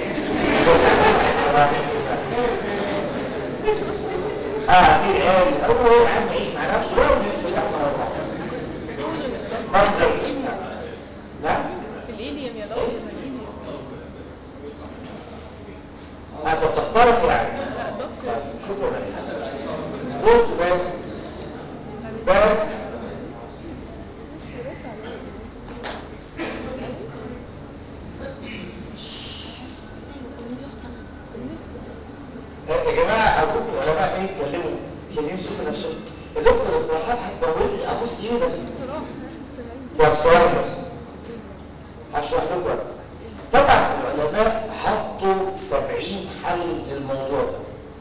اه دي عيال هو يا عم عيش مع نفسه بقى ونقفل احنا مع بعض منظر كده نعم في الإيليوم يا دكتور ما الإيليوم انت بتخترق يعني لا دكتور شكرا بص بس بس يا جماعه اقول العلماء ايه يتكلموا عشان يمسكوا نفسهم الدكتور الاقتراحات هتطولني ابوس ايدك طب ثواني بس هشرح لكم أنا. طبعا العلماء حطوا 70 حل للموضوع ده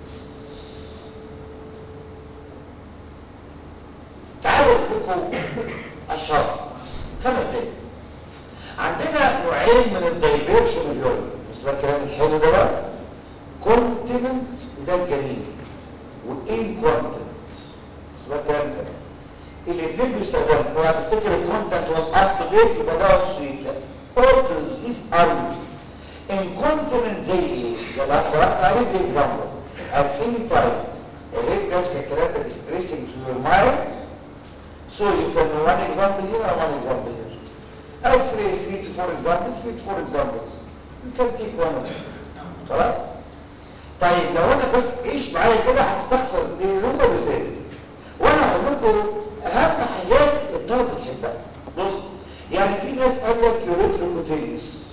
تعالوا لكم اشهر خمس دقايق عندنا نوعين من الدايفيرشن اليورين اسمها الكلام الحلو ده بقى كونتيننت وده الجميل وانكونتيننت اسمها الكلام الحلو الاثنين بيستخدموا لو هتفتكر الكونتنت والاب تو ديت يبقى ده سويت لا all these are used incontinent زي ايه؟ يلا احنا عليه دي example at any time read نفس الكلام ده distressing to your mind so you can know one example here and one example here I'll say three to four examples three to four examples you can take one of them خلاص؟ طيب لو انا بس عيش معايا كده هتستخسر ليه هم بيزيد وانا هقول لكم اهم حاجات الطلبه بتحبها بص يعني في ناس قال لك يوريتروكوتينيس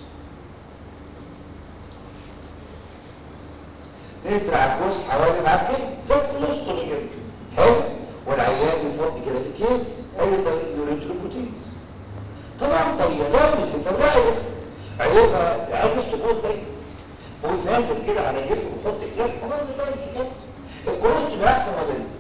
نزرع الجوز حوالي معاك زي الكولوستومي كده حلو والعيان يفضي كده في كيس اي طريق يوريتروكوتينيس طبعا طريقه لا بس طب لا هيبقى العيان مش تموت باين بقول نازل كده على جسمه وحط الجسم ونازل بقى انت كده الكولوستومي احسن ولا ايه؟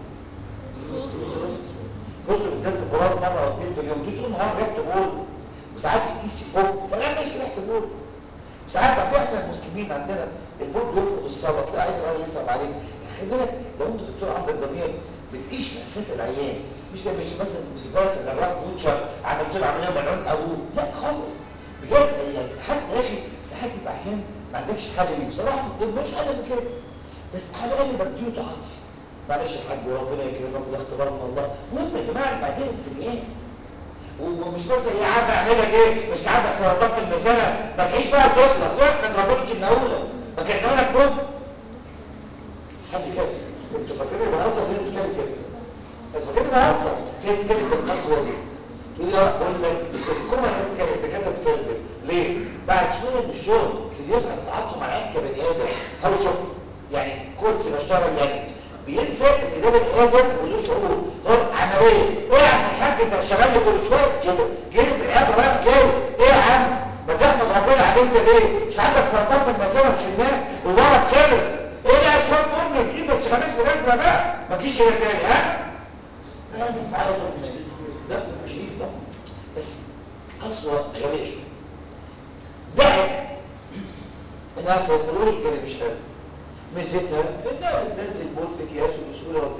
جزء بتنزل براز مره او اتنين في اليوم دي طول النهار ريحته بول وساعات الكيس يفوق كلام ماشي ريحته بول ساعات عندنا احنا المسلمين عندنا البول بيرفض الصلاه تلاقي عين الراجل يصعب عليك خلي بالك لو انت دكتور عندك ضمير بتعيش مأساة العيان مش مش مثلا بالنسبه جراح بوتشر عملت له عمليه ملعون ابوه لا خالص بجد يعني حتى يا اخي ساعات تبقى عيان ما عندكش حل ليه بصراحه في الطب مش حل من كده بس على الاقل بديه تعاطفي معلش يا حاج وربنا يكرمك وده اختبار من الله المهم يا جماعه بعدين انسانيات ومش بس يا عم اعمل لك ايه مش عندك سرطان في المثانه ما تعيش بقى تخلص ما تربطش النقوله ما كان زمانك موت حد كده انتوا فاكرين بهزر في ناس بتتكلم كده انتوا فاكرين بهزر في ناس بتتكلم بالقسوه دي تقول يا بقول لك الكوره ناس كانت الدكاتره بتتكلم كده ليه؟ بعد شويه من الشغل تبتدي يفهم تعاطف مع العين كبني ادم حاول شغل يعني كورس بشتغل يعني بينسى ان ده بني ادم وله شعور هو عمليه ايه يا عم الحاج انت شغال لي كل شويه كده جاي في العياده رايح جاي ايه يا عم ما تحمد ربنا عليك انت ليه مش عندك سرطان في المثانه وشلناه والورق خلص ايه ده يا شويه قرن جديد ما تشغلش في الازمه بقى ما تجيش هنا تاني ها اعمل معايا ده مش ايه طبعا بس قسوه غبيه شويه دعت انها سيكولوجيكالي مش حلوه ميزتها انها بتنزل بول في اكياس وبسهوله والدنيا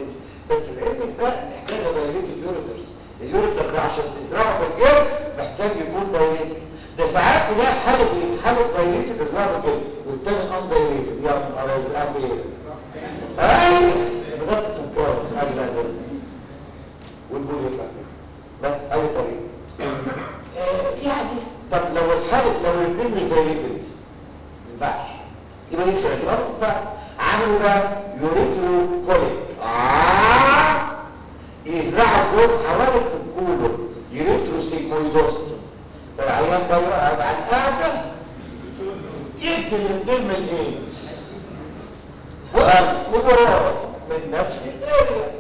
بس العلم بقى محتاج دايليت اليوريترز اليوريتر ده عشان تزرعه في الجلد محتاج يكون دايليت ده ساعات تلاقي حاله ايه حاله دايليت تزرعه في الجلد والتاني ان دايليت يا نهار ازرق ايه ايوه بضغط السكر ازرق ده والبول يطلع بس اي طريقه آه يعني طب لو الحالة لو الاثنين مش دايليتد ما ينفعش يبقى دي الثلاثة ما ينفع عملوا بقى يوريترو كوليك آه يزرعوا جوز حوالي في الكولو يوريترو سيجمويدوستوم العيان ده يقعد على القعدة يدي الاثنين من الايه وقال وبراز من نفس الاريا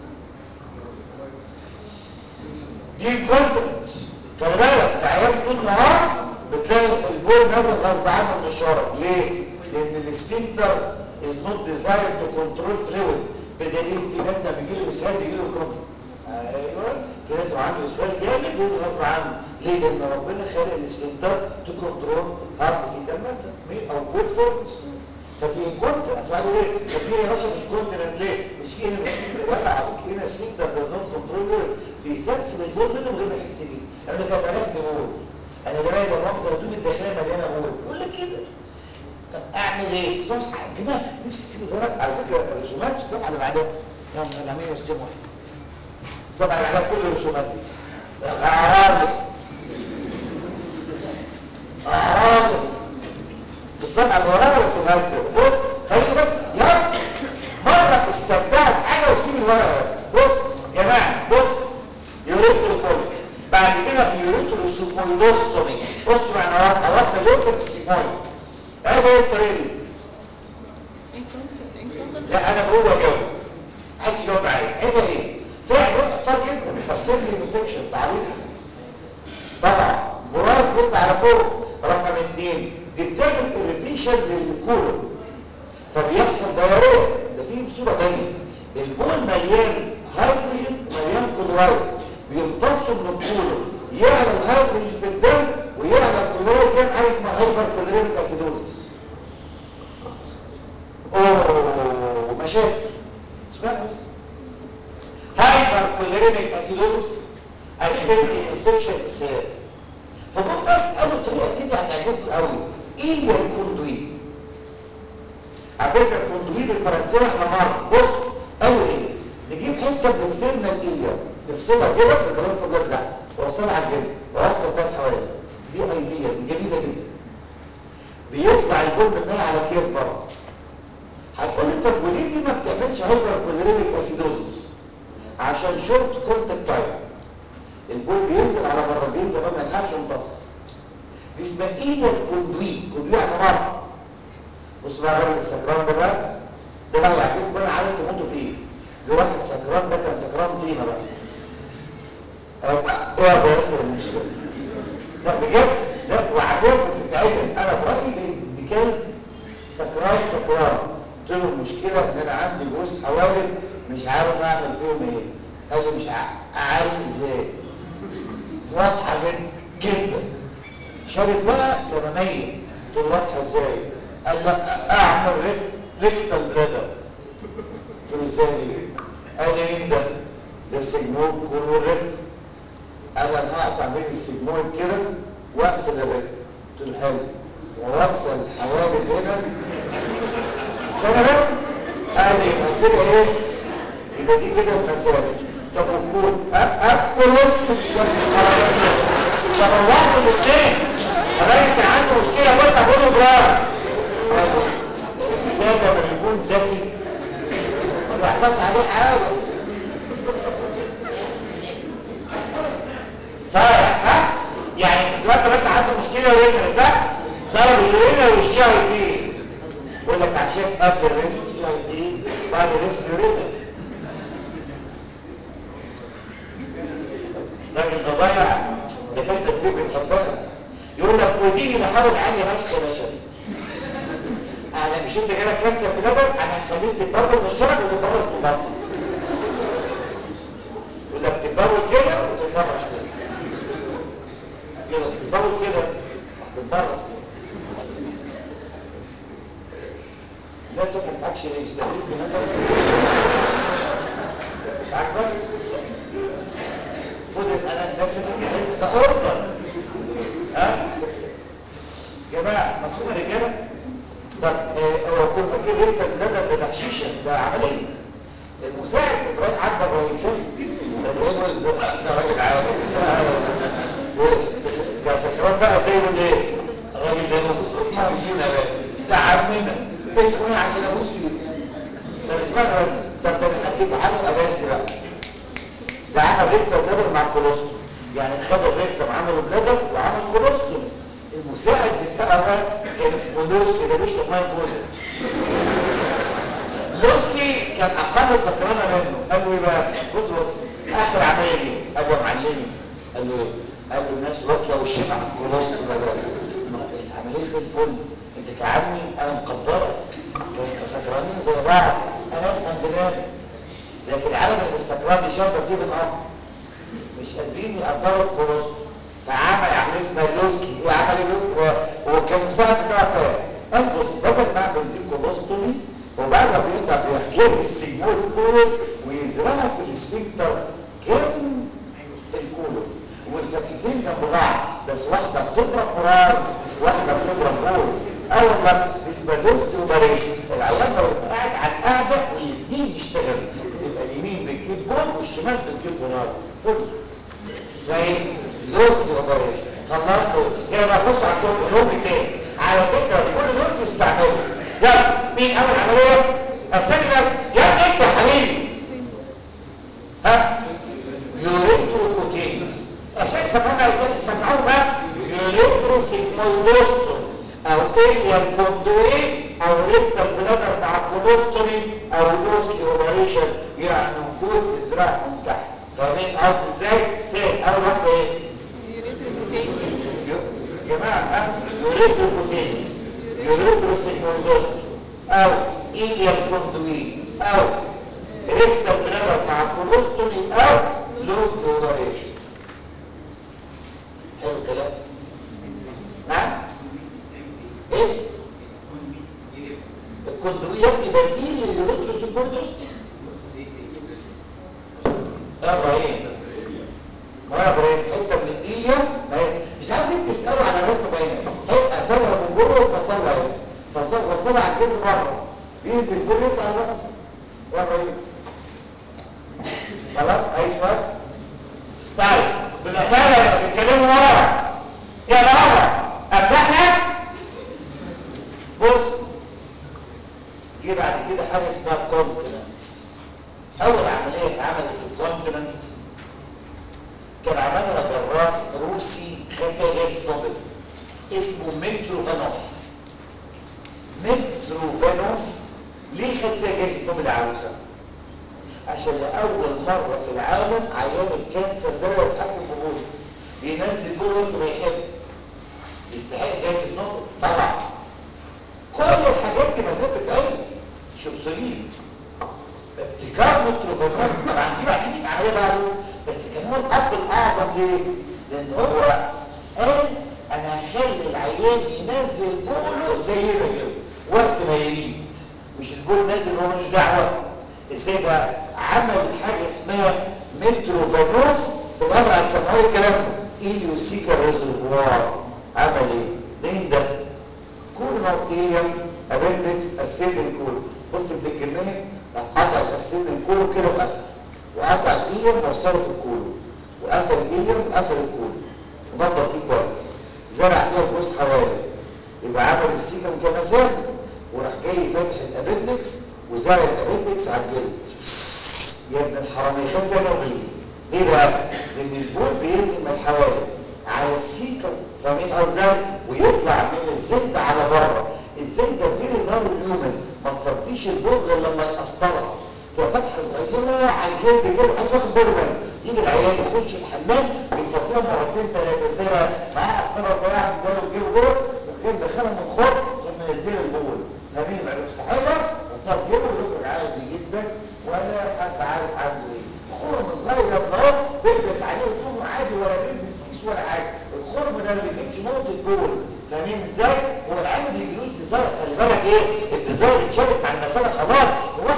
دي كونتنت خلي بالك العيال طول النهار بتلاقي البول نازل غصب عنه من الشرب ليه؟ لان السفنكتر از نوت ديزاير تو كنترول فلويد بدليل في ناس لما بيجي له اسهال بيجي له كونتنت ايوه في ناس عنده اسهال جامد بينزل غصب عنه ليه؟ لان ربنا خلق السفنكتر تو كنترول هارد فيتال ماتر او جود فورمز فدي كنت اسمع له ايه فدي يا باشا مش كونتيننت ليه مش في هنا سفنكتر لا عبيط هنا سفنكتر نوت كنترول بيسلسل البول منه من غير ما يحس بيه انا كان ريحه بول انا زمان لما مؤاخذه هدوم الداخليه مليانه بول يقول لك كده طب اعمل ايه؟ اسمعوا يا جماعه نفسي تسيب الورق على فكره الرسومات في الصفحه اللي بعدها يلا انا عاملين يرسموا ايه الصفحه اللي بعدها كل الرسومات دي غرام غرام في الصفحه اللي وراها رسومات كده بص خليكوا بس يلا مره استمتعوا بحاجه وسيب الورقه بس بص يا جماعه بص يوريترو كوليك بعد كده في يوريترو سيمويدوستومي بص معنى اوصل يوريترو في السيمويد ايه بقى الطريقه دي لا انا بقول اجاوب محدش يجاوب معايا ايه ده ايه في عيوب خطر جدا بس لي انفكشن تعريض طبعا براز بيرد على فوق رقم اثنين دي بتعمل اريتيشن للكولون فبيحصل دياريه ده في مصيبه ثانيه البول مليان هيدروجين مليان كلورايد بيمتصوا من الكولون يعلى الهيدروجين في الدم ويعلى الكلورايد كان حاجه اسمها هايبر كوليريك اسيدوزس اوه مشاكل اسمع بس هايبر كوليريك اسيدوزس اسيدك انفكشن اسهال فدول بس قالوا طريقه كده هتعجبكم قوي ايه اللي الكوندوي على فكره الكوندوي بالفرنسيه احنا مره بص قالوا ايه نجيب حته من الترمينال ايليا نفصلها كده بالبلان في البلد ده ووصلها على الجلد ووصل ثلاث حوالي دي ايديا دي جميله جدا بيطلع البول منها على الكيس بره هتقول لي طب وليه دي ما بتعملش هايبر كوليريك اسيدوزس عشان شورت كونتاكت تايم البول بينزل على بره بينزل ما يلحقش يمتص دي اسمها ايليا كوندوي كوندوي يعني مره بص بقى الراجل السكران ده بقى ده بقى يعجبكم انا عارف تموتوا فيه ده واحد سكران ده كان سكران طينه بقى ايه يا ابو ياسر المشكله لا بجد ده وعافيكم بتتعبن انا في رايي دي كان سكران سكران قلت له المشكله ان انا عندي جوز حوالي مش عارف اعمل فيهم ايه قال لي مش عارف ازاي واضحه جدا جدا شرط بقى يمنيه قلت له واضحه ازاي قال لا اعمل ريكتال بريدر قلت له ازاي دي قال لي مين ده ده السجمويد كله ريكت قال انا هقطع بين السجمويد كده واقفل الريكت قلت له حلو ووصل حوالي هنا استنى بقى قال لي يبقى كده ايه يبقى دي كده المسافه طب والكون اكل وسط طب واحد الاثنين الراجل كان عنده مشكله قلت اقول له براس الانسان لما بيكون ذكي ما بيحصلش عليه حاجه صح صح يعني دلوقتي الراجل عنده مشكله ورينا صح ضرب اليورينا والشاي دي يقول لك عشان قبل الريست يو دي بعد الريست يورينا الراجل ده ضيع دكاتره كتير بتحبها يقول لك ودي اللي حاول عني مسخ بشري انا مش انت جالك كانسر بلدن انا هخليك تتبرد من الشرب وتتبرز من بطن يقول لك تتبرد كده وتتبرز كده يقول لك تتبرد كده وهتتبرز كده لا تفهم اكشن اكستريزم مثلا بقى فضل انا ده كده ده اوردر ها يا جماعه مفهوم يا رجاله طب آه، هو كل فاكر انت اللدى ده تحشيشه ده عمليه المساعد ابراهيم عدى ابراهيم شوف ابراهيم ولد ده ده راجل عادي ده سكران بقى زي ما ايه الراجل ده ما مشينا يا باشا ده عمنا اسمه ايه عشان ابوس ايده طب اسمعنا بس طب ده انا حبيت على اساسي بقى ده عمل ريكتر بلادر مع الكولوستوم يعني خد الريكتر عمله بلادر وعمل كولوستوم المساعد بتاعه بقى كان اسمه لوسكي ده مش مايك جوزر لوسكي كان اقل سكرانه منه قال له ايه بقى بص بص اخر عمليه دي قال له يا معلمي قال له ايه قال له الناس واكله وشنا على الكولوستوم يا بابا. ما العمليه زي الفل انت كعمي انا مقدرك كانوا كسكرانين زي بعض انا افهم دماغي لكن العالم اللي مش سكران يشرب بس يفهم اه مش قادرين يقدروا الكولوستوم فعمل عمليه اسمها لوسكي ايه عمل ايه لوسكي هو هو كان مساعد بتاعه فاهم قال بص بدل ما اعمل دي كولوستومي وبعد ما بيقطع بيحجب السجموت كله ويزرعها في الاسفنكتر جنب الكولو والفتحتين جنب بعض بس واحده بتضرب راس واحده بتضرب بول اول ما ديسبالوست اوبريشن العيان لو قاعد على القعده والاثنين يشتغلوا بتبقى اليمين بتجيب بول والشمال بتجيب راس فل اسمها ايه؟ لوست اوبريشن خلصتوا كده بخش على الدور نوم تاني على فكره كل دول بيستعملوا يلا مين اول عمليه؟ استني بس يا ابني انت يا حبيبي ها؟ يوريتروكوتينس عشان سمعنا دلوقتي سمعوه بقى يوريتروسيجمويدوستوم او اليا كوندوي او ريكتال بلادر مع كولوستومي او لوسكي اوبريشن يعني وجود تزرعهم تحت فاهمين قصدي ازاي؟ تاني اول واحده ايه؟ يا جماعه ها يوريتروكوتينس يوريتروسيجمويدوستوم او اليا كوندوي او ريكتال بلادر مع كولوستومي او لوز اوبريشن حلو الكلام نعم ايه الكوندوي يا ابني بديل لليوريتروسيجمويدوستوم يا ابراهيم ما يا ابراهيم حته من الايه ما هي مش عارف انت تساله على رسمه باينه هي قفلها من جوه وفصلها اهي فصل وصلها على الجلد بره بينزل كل يطلع بره يا ابراهيم خلاص اي سؤال طيب بالعماله بنتكلم ورا يا بابا افتحنا بص جه بعد كده حاجه اسمها كونتيننت اول عمليه اتعملت في الكونتيننت كان عملها جراح روسي خد فيها جائزه نوبل اسمه متروفانوف متروفانوف ليه خد فيها جائزه نوبل عاوزه عشان لاول مره في العالم عيان الكانسر ده يتحكم في بوله بينزل بوله وانت ما يحب يستحق جائزه نوبل طبعا كل الحاجات دي مسافه علم مش obsolete ابتكار متروفانوف طبعا دي بعد دي عمليه بعده بس كان هو الاب الاعظم ليه؟ لان هو قال انا هخلي العيان ينزل بوله زينا كده وقت ما يريد مش البول نازل هو ملوش دعوه ازاي بقى عمل حاجه اسمها متروفانوف في الاخر هتسمعوا لي الكلام ده ايليوسيكا ريزرفوار عمل ايه؟ مين ده؟ كورنر ايليوم ابندكس اسيدن كور بص ابن الجنيه راح قطع الاسيدن كور كده وقفل وقطع الايليوم ووصله في الكور وقفل الايليوم وقفل الكور ونضف دي كويس زرع فيها الجوز حوالي يبقى عمل السيكم كمثال وراح جاي فاتح الابندكس وزرع الابندكس على الجلد يا ابن الحرامية خد فيها نوبل ليه بقى؟ لان البول بينزل من الحوالي على السيكم فاهمين قصدي ويطلع من الزيت على بره الزيت ده فيري نار اليومن ما تفضيش البول غير لما يقسطرها تبقى فتحه صغيره على الجلد كده محدش واخد باله منها يجي العيان يخش الحمام بيفضيها مرتين ثلاثه زي ما معاه قسطره رفيعه من جوه الجلد جوه ويقوم دخلها من خرم ثم ينزل البول فاهمين بقى سحبها وطب جيبه ويخرج عادي جدا ولا حد عارف عنده ايه خرم صغير ده بيلبس عليه هدومه عادي ولا بيلبس كيس ولا حاجه الخرم ده ما بيجيبش نقطه بول فاهمين ازاي هو العين بيجيلوش ديزاين خلي بالك ايه الديزاين اتشابك مع المساله خلاص هو احنا بنقول له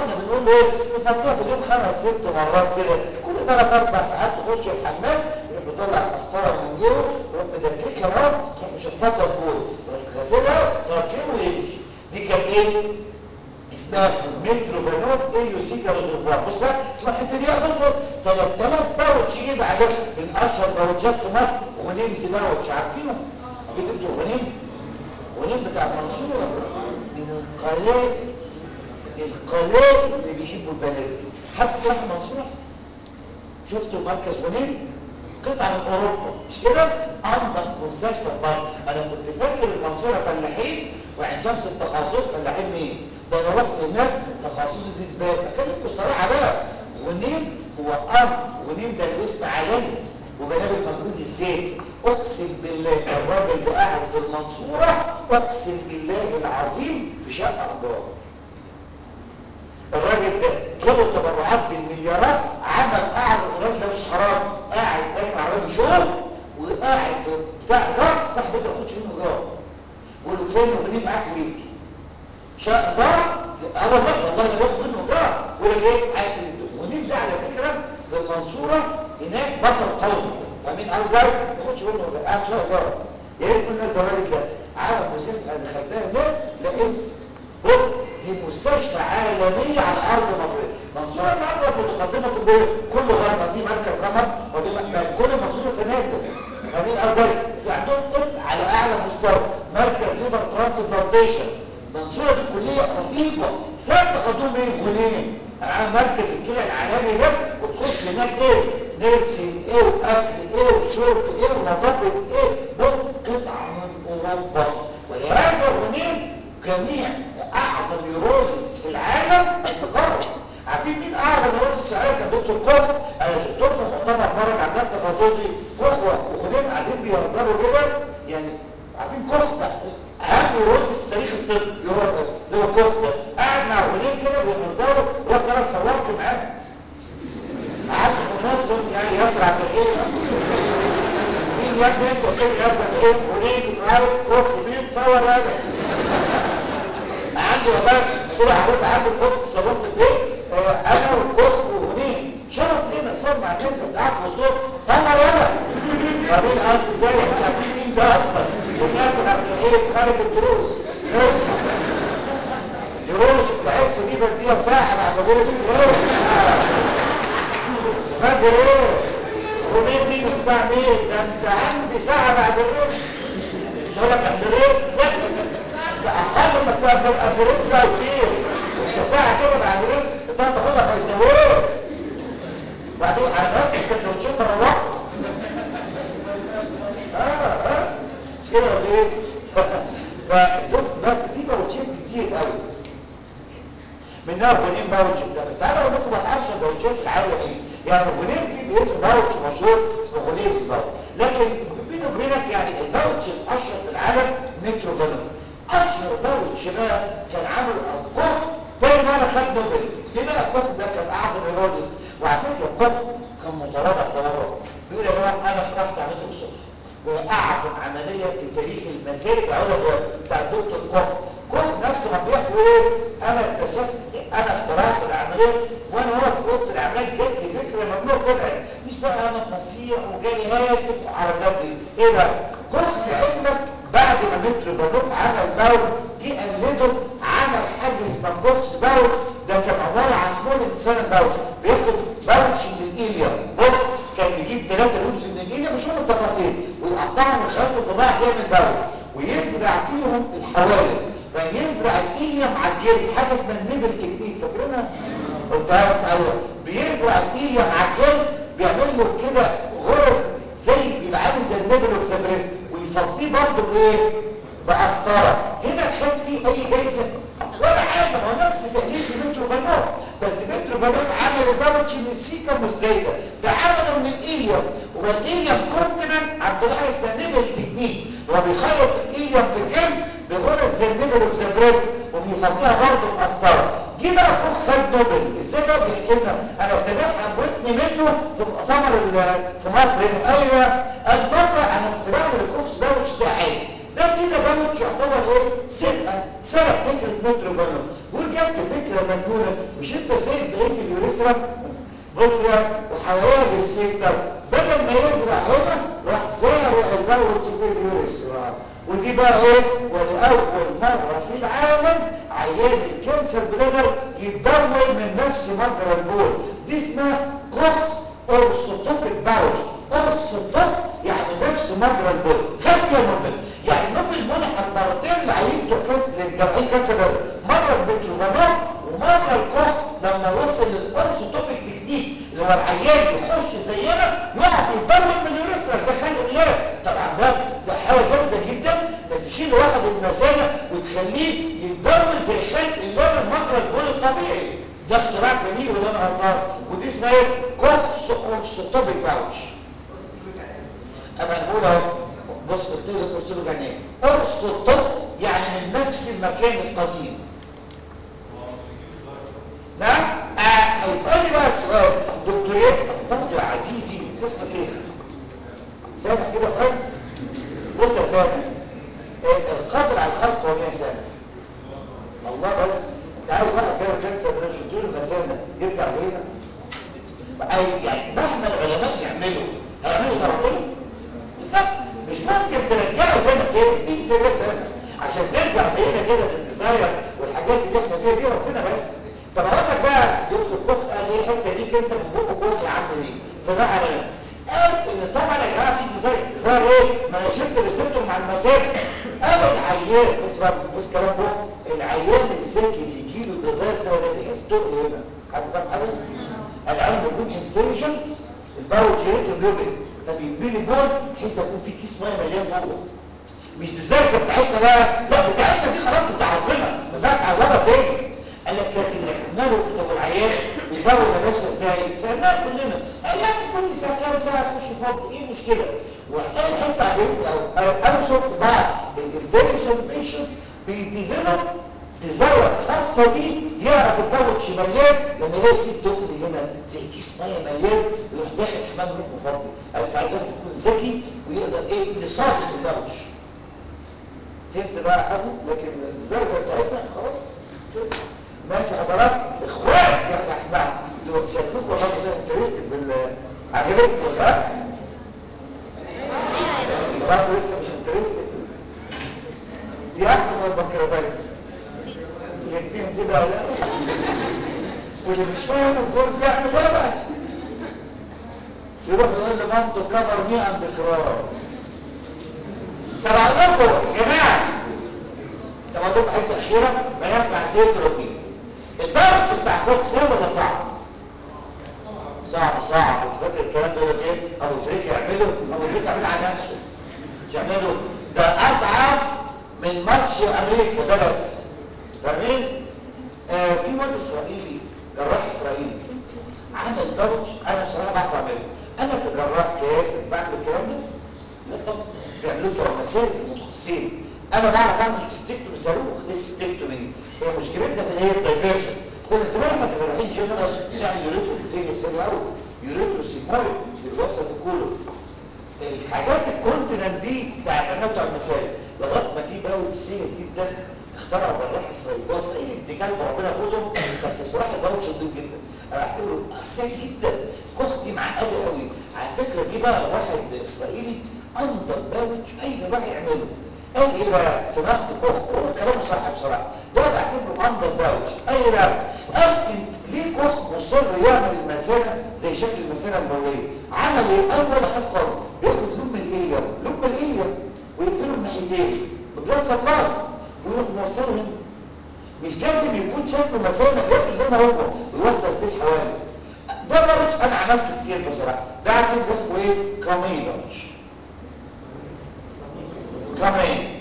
ايه تفضيها في اليوم خمس ست مرات كده كل ثلاث اربع ساعات تخش الحمام يروح مطلع القسطره من جوه يروح مدككها اهو تروح مشفطها البول يروح غاسلها تركبه ويمشي دي كانت ايه اسمها ميتروفانوف اليوسيكا ريزرفوار بص بقى اسمها الحته دي بص بص 3000 باوتش يجيب عليه من اشهر باوتشات في مصر غنيمز باوتش عارفينه؟ عارفين انتوا غنيم؟ غنيم بتاع المنصوره من القلائل القلائل اللي بيحبوا البلد دي حد راح المنصوره؟ شفتوا مركز غنيم؟ قطعة من أوروبا مش كده؟ أنضف مستشفى في مصر أنا كنت فاكر المنصورة فلاحين وعين شمس التخصص فلاحين مين؟ ده أنا رحت هناك تخصصي دي زبالة بكلمكم الصراحة بقى غنيم هو أمر غنيم ده له اسم عالمي وبنابل مجهود الذاتي أقسم بالله الراجل ده قاعد في المنصورة أقسم بالله العظيم في شقة أخبار الراجل ده جابوا تبرعات بالمليارات عمل قاعد الراجل ده مش حرام قاعد راكب عربيه شغل وقاعد في بتاع جار صاحبي ده ما ياخدش منه جار بقول له كفايه انه قاعد في بيتي شقه جار اه والله والله انا باخد منه جار يقول لك ايه المدير ده على فكره في المنصوره هناك بطل قومي فاهمين قصدي ما ياخدش منه جار قاعد شقه جار يا ريت كل الناس الراجل ده عمل مستشفى انا دخلتها هناك لقيت بص دي مستشفى عالمية على أرض مصر منصورة النهارده متقدمة طبية كله غرب في مركز رمض وفي م- كل منصورة سناتر فاهمين قصدي في عندهم طب على أعلى مستوى مركز ليفر ترانسبلانتيشن منصورة دي كلية رهيبة سبت خدوم ايه غنيم آه مركز الكلى العالمي ده وتخش هناك ايه نيرسينج ايه واكل ايه وشرب ايه ونظافة ايه بص قطعة من اوروبا ولهذا غنيم جميع اعظم يورولوجيست في العالم اعتقاد عارفين مين اعظم يورولوجيست في العالم كان دكتور كوخ انا دكتور في مؤتمر مره كان عندنا تخصصي كوخ وخدين قاعدين بيهزروا كده يعني عارفين كوخ ده اهم يورولوجيست في تاريخ الطب يورولوجيست اللي هو كوخ ده قاعد مع خدين كده بيهزروا رحت انا صورت معاه قعدت في النص يعني ياسر عبد الحليم مين يا ابني انت قلت لي ياسر عبد الحليم خدين معاه كوخ مين تصور انا عندي والله صورة حضرتك عندي في اوضه الصالون في البيت آه انا والكوخ وهنين شرف لينا صور مع الناس كنت قاعد في وسطهم صور انا فاهمين قصدي ازاي مش عارفين مين ده اصلا والناس اللي عبد الحليم ملك الدروس الدروس بتاعتكم دي بديها ساعه بعد دروس الدروس فاكر ايه؟ ومين مين بتاع مين؟ ده انت عندي ساعه بعد الريس مش هقول لك قبل الريس لا اقل ما تبقى قبل الريس لا كتير انت ساعه كده بعد الريس تقعد تاخدها في الزوار بعدين على فكره السندوتشين مروحه اه اه مش كده ولا ايه؟ فدول بس في باوتشات كتير قوي منها غنيم باوتش ده بس تعالوا اقول لكم اشهر باوتشات العالم ايه يعني غنيم في باسم باوتش مشهور اسمه غنيم باوتش لكن بيني وبينك يعني الباوتش الاشهر في العالم متروفانوف اشهر باوتش بقى كان عامله كوخ تاني مره خد نوبل ليه بقى كوخ ده كان اعظم ايرادي وعلى فكره كوخ كان متواضع تواضع بيقول يا جماعه انا اخترت عمليه الرصاص وهي اعظم عمليه في تاريخ المسالك العليا بتاع الدكتور كوخ كوخ نفسه ما بيحكوا ايه انا اكتشفت انا اخترعت العمليه وانا واقف في اوضه العمليات جات لي فكره ممنوع طلعت مش بقى انا فظيع وجالي هاتف وحركات دي ايه ده كوخ لعلمك بعد ما متروفانوف عمل باوت جه قلده عمل حاجه اسمها كوخس باوت ده كان عباره عن سمول انسان باوت بياخد باوتش من الايليا بص كان بيجيب ثلاثه لوبس من الايليا مش هم التفاصيل ويقطعهم ويخلطوا في بعض يعمل باوت ويزرع فيهم الحوالي يعني يزرع الايليا مع الجلد حاجه اسمها النيبل تكنيك فاكرينها؟ قلتها لكم ايوه بيزرع الايليا مع الجلد بيعمل له كده غرز زي بيبقى عامل زي النيبل اوف ذا بريست ويفضيه برضه بايه؟ بقسطره هنا خد فيه اي جايزه ولا حاجه ما هو نفس تأليف متروفانوف بس متروفانوف عمل الباوتش من السيكا مش زي ده ده عمله من الايليوم والايليوم كونتيننت عن طريقه اسمها نيبل تكنيك هو بيخيط الايليوم في الجلد بغرز زي النيبل اوف ذا بريست وبيفضيها برضه بقسطره جه بقى كوخ خد نوبل ازاي بقى بيحكي لنا انا سامعها بودني منه في مؤتمر في مصر هنا ايوه قال مره انا كنت بعمل الكوخس باوتش ده عادي ده كده باوتش يعتبر ايه سرقه سرق فكره مترو فالون بقول جبت فكره مجنونه مش انت سايب بقيه اليوريثرا غفرة وحواليها السفنكتر بدل ما يزرع هنا راح زارع الباوتش في اليوريثرا ودي بقى ايه ولاول مره في العالم عيان الكانسر بلادر يتبول من نفس مجرى البول دي اسمها كوكس اورثوتوبيك باوتش اورثوتوب يعني نفس مجرى البول خف يا مؤمن يعني نوبل منحت مرتين لعيين بتوع كانسر للجراحين كانسر بلادر مره البتروفانوف ومره الكوكس لما وصل للاورثوتوبيك تكنيك اللي هو العيان يخش زينا يقف يتبول من اليوريثرا زي خلق الله طبعا ده ده حاجه جامده جدا انك تشيل واحد المثانه وتخليه يتبول زي خلق الله من مجرى البول الطبيعي ده اختراع جميل ولا انا غلطان ودي اسمها ايه كوكس اورثوتوبيك باوتش اما نقول اهو بص قلت لك قلت له يعني ايه اورثوتوب يعني من نفس المكان القديم نعم آه هيسألني بقى السؤال دكتور ايه برضه يا عزيزي انت اسمك ايه سامع كده فرق بص يا سامع آه القدر على الخلق هو مين سامع الله بس انت عارف بقى كده كانسر من شدور المثانه يرجع هنا أي يعني مهما العلماء يعملوا هيعملوا سرطان بالظبط مش ممكن ترجعه زي ما كان دي زي ده سامع عشان ترجع زينا كده بالديزاير والحاجات اللي احنا فيها دي ربنا بس طب هقول لك بقى دكتور كوخ قال ايه الحته دي انت من بقه كوخ يا عم ليه؟ سمعها انا قال ان طبعا يا جماعه مفيش ديزاين ديزاين ايه؟ ما انا شلت الريسبتور مع المسافه قال العيان بص بقى بص كلام ده العيان الذكي بيجي له ديزاين ده ولا بيحس تقل هنا حد فاهم حاجه؟ العيان بيكون انتليجنت الباور جيريتور ليفل فبيبني بول بحيث يكون في كيس ميه مليان جوه مش ديزاين بتاعتنا بقى لا بتاعتنا دي خلاص بتاع ربنا ما فيهاش عوضه تاني قال لك لكن ماله طب العيان الدواء ده ماشي ازاي؟ سالناه كلنا قال يعني كل ساعه كام ساعه تخش فض ايه المشكله؟ وقال حتى عجبني قوي انا شفت بعض الانتليجنت بيشنت بيديفلوب ديزاير خاصه بيه يعرف الباوتش مليان لما يلاقي فيه دبل هنا زي كيس ميه مليان يروح داخل حمام روح مفضي انا مش عايز واحد يكون ذكي ويقدر ايه يصادق الباوتش فهمت بقى حسن لكن الديزاير بتاعتنا خلاص ماشي حضرات اخوات يعني اسمع انتوا شكلكم والله مش انترستد بال عجبتكم ولا لا؟ برضه لسه مش انترستد دي احسن من البنكرياتايتس الاثنين زي بقى لا واللي مش فاهم الكورس يعمل ايه بقى يروح يقول لمامته كفر مي عند كرار طب اقول لكم يا جماعه طب اقول لكم حته اخيره ما نسمع السيركلوفين البارتس بتاع كوك سهل ولا صعب؟ صعب صعب انت فاكر الكلام ده ولا ايه؟ ابو تريك يعمله ابو تريك يعمله على نفسه مش يعمله ده اصعب من ماتش امريكا ده بس فاهمين؟ آه في واد اسرائيلي جراح اسرائيلي عمل بارتش انا بصراحه بعرف اعمله انا كجراح كياسر بعمل الكلام ده؟ لا طبعا بيعملوه بتوع مسالك متخصصين انا بعرف اعمل سيستكتومي صاروخ ايه السيستكتومي هي مشكلتنا في الايه الدايفيرجن كنا زمان احنا كجراحين جنرال نعمل يوريترو كوتينيوس حلو قوي يوريترو سيمويد بيوصل في الكولون الحاجات الكونتيننت دي بتاعت بتوع المسالك لغايه ما جه باول سهل جدا اخترعوا جراح اسرائيلي هو اسرائيلي ابتكار ربنا ياخدهم بس بصراحه الباوتش نضيف جدا انا بعتبره سهل جدا كوخ دي معقده قوي على فكره جه بقى واحد اسرائيلي انضف باوتش اي جراح يعمله قال ايه بقى في نقد كوخ هو كلامه صح بصراحه ده بعتبره انضف باوتش اي لا قال إن ليه كوخ مصر يعمل المثانه زي شكل المثانه البوليه عمل ايه اول حاجه خالص بياخد لب الايه لب الايه ويقفله من ناحيتين ببلاد سبلاي ويروح موصله هنا مش لازم يكون شكله مثانه جنبه زي ما هو ويوصل فيه الحوالي ده باوتش انا عملته كتير بصراحه ده عارفين ده اسمه ايه كامي باوتش كمان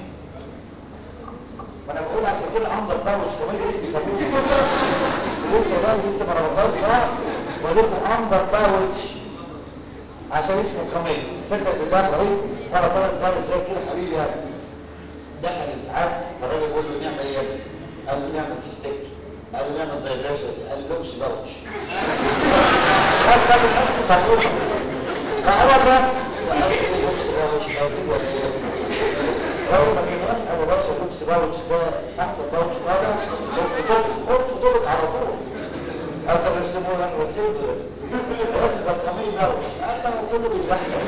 وانا بقول عشان كده انضف باوتش كمان اسمي بيسموه لسه ده لسه ما ربطناش بقى ولكم انضف باوتش عشان اسمه كمان صدق بالله ابراهيم وانا طالب طالب زي كده حبيبي يعني دخل الامتحان فالراجل بيقول له نعمل ايه يا ابني؟ قال له نعمل سيستكت قال له نعمل دايجريشنز قال له لوكس باوتش قال ده اسمه صاروخ فهو ده وقال له لوكس باوتش قال كده ايه اول ما سمعت انا باشا لوكس باوتش ده احسن باوتش بره لوكس دوبك لوكس دوبك على طول او ده بيسموه انا وسيم ده ده كمين باوتش انا كله بيزحلق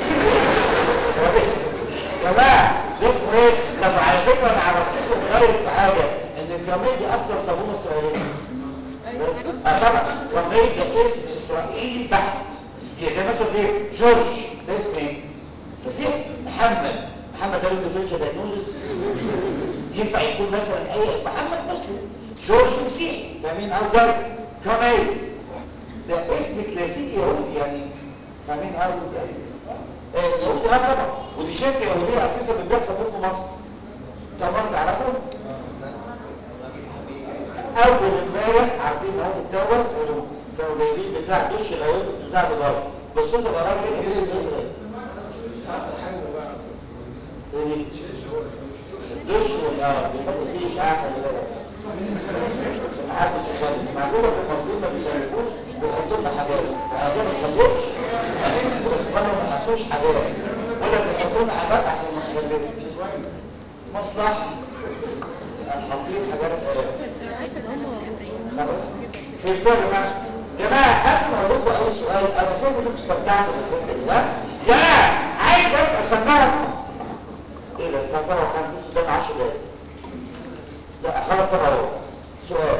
يا جماعه ده اسمه ايه؟ طب على فكره انا عرفت لكم دايركت حاجه ان الكميه دي اصلا صابونه اسرائيليه اه طبعا كميه ده اسم اسرائيلي بحت هي زي ما تقول ايه جورج ده اسم ايه؟ فسيح محمد محمد ده له ديفرنشال دايجنوزس ينفع يكون مثلا اي محمد مسلم جورج مسيحي فاهمين قصدي كمال ده اسم كلاسيكي يهودي يعني فاهمين قصدي آه، يهودي اه طبعا ودي شركه يهوديه اساسا بتبيع صابون في مصر طبعا تعرفوا اول امبارح عارفين ان هو في التوز قالوا كانوا جايبين بتاع دش غير بتاع بره بصوا ده بقى كده بيقول اسرائيل ايه الدش ولا بيحطوا فيه اشعاع خلي بالك عشان محدش يخلف مع كده في المصريين ما بيخلفوش بيحطوا لنا حاجات يعني ده ما بيخلفش ولا ما حطوش حاجات ولا بيحطوا لنا حاجات عشان ما نخلفش مصلحه حاطين حاجات خلاص فهمتوا يا جماعه جماعه قبل ما اقول لكم اي سؤال انا شايف انكم استمتعتوا بالحته دي ها جماعه عايز بس اسمعكم ايه ده الساعه 57 قدام 10 دقايق لا خلاص سبعة اهو سؤال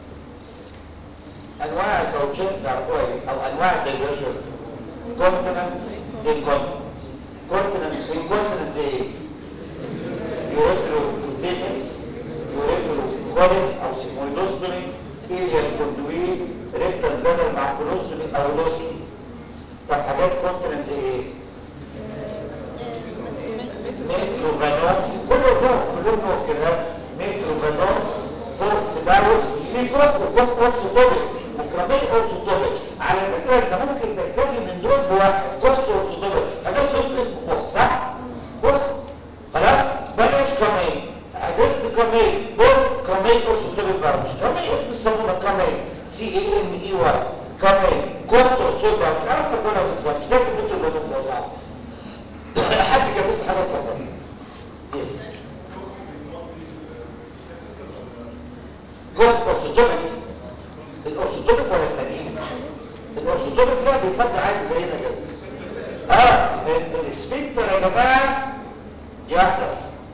انواع الباوتشات تعرفوها ايه او انواع الدايفرجن كونتيننت انكونتيننت كونتيننت انكونتيننت زي ايه يوريترو كوتينس يوريترو كوليك او سيمويدوستومي ايليال كوندوي ريكتال بلانر مع كولوستومي او لوسي طب حاجات كونتيننت زي ايه ميتروفانوف كله نوف كله نوف كده ميتروفانوف فورس باروس في كوف وكوف اوكسوتوبيك وكراميل اوكسوتوبيك على فكره انت ممكن تكتفي من دول بواحد كوست اوكسوتوبيك هذا صوت اسمه كوف صح؟ كوف خلاص بلاش كاميل عجزت كاميل بول كاميل اوكسوتوبيك باروس كاميل اسم الصابونه كاميل سي اي ام اي واي كاميل كوست اوكسوتوبيك باروس عارف تقولها باكزامبل بالذات الميتروفانوف لو صعب حد كان بيسال حاجه اتفضل يس جوه الاورثوتوبيك الاورثوتوبيك ولا القديم الاورثوتوبيك لا بيفضل عادي زينا كده اه ال- الاسفنكتر يا جماعه دي واحده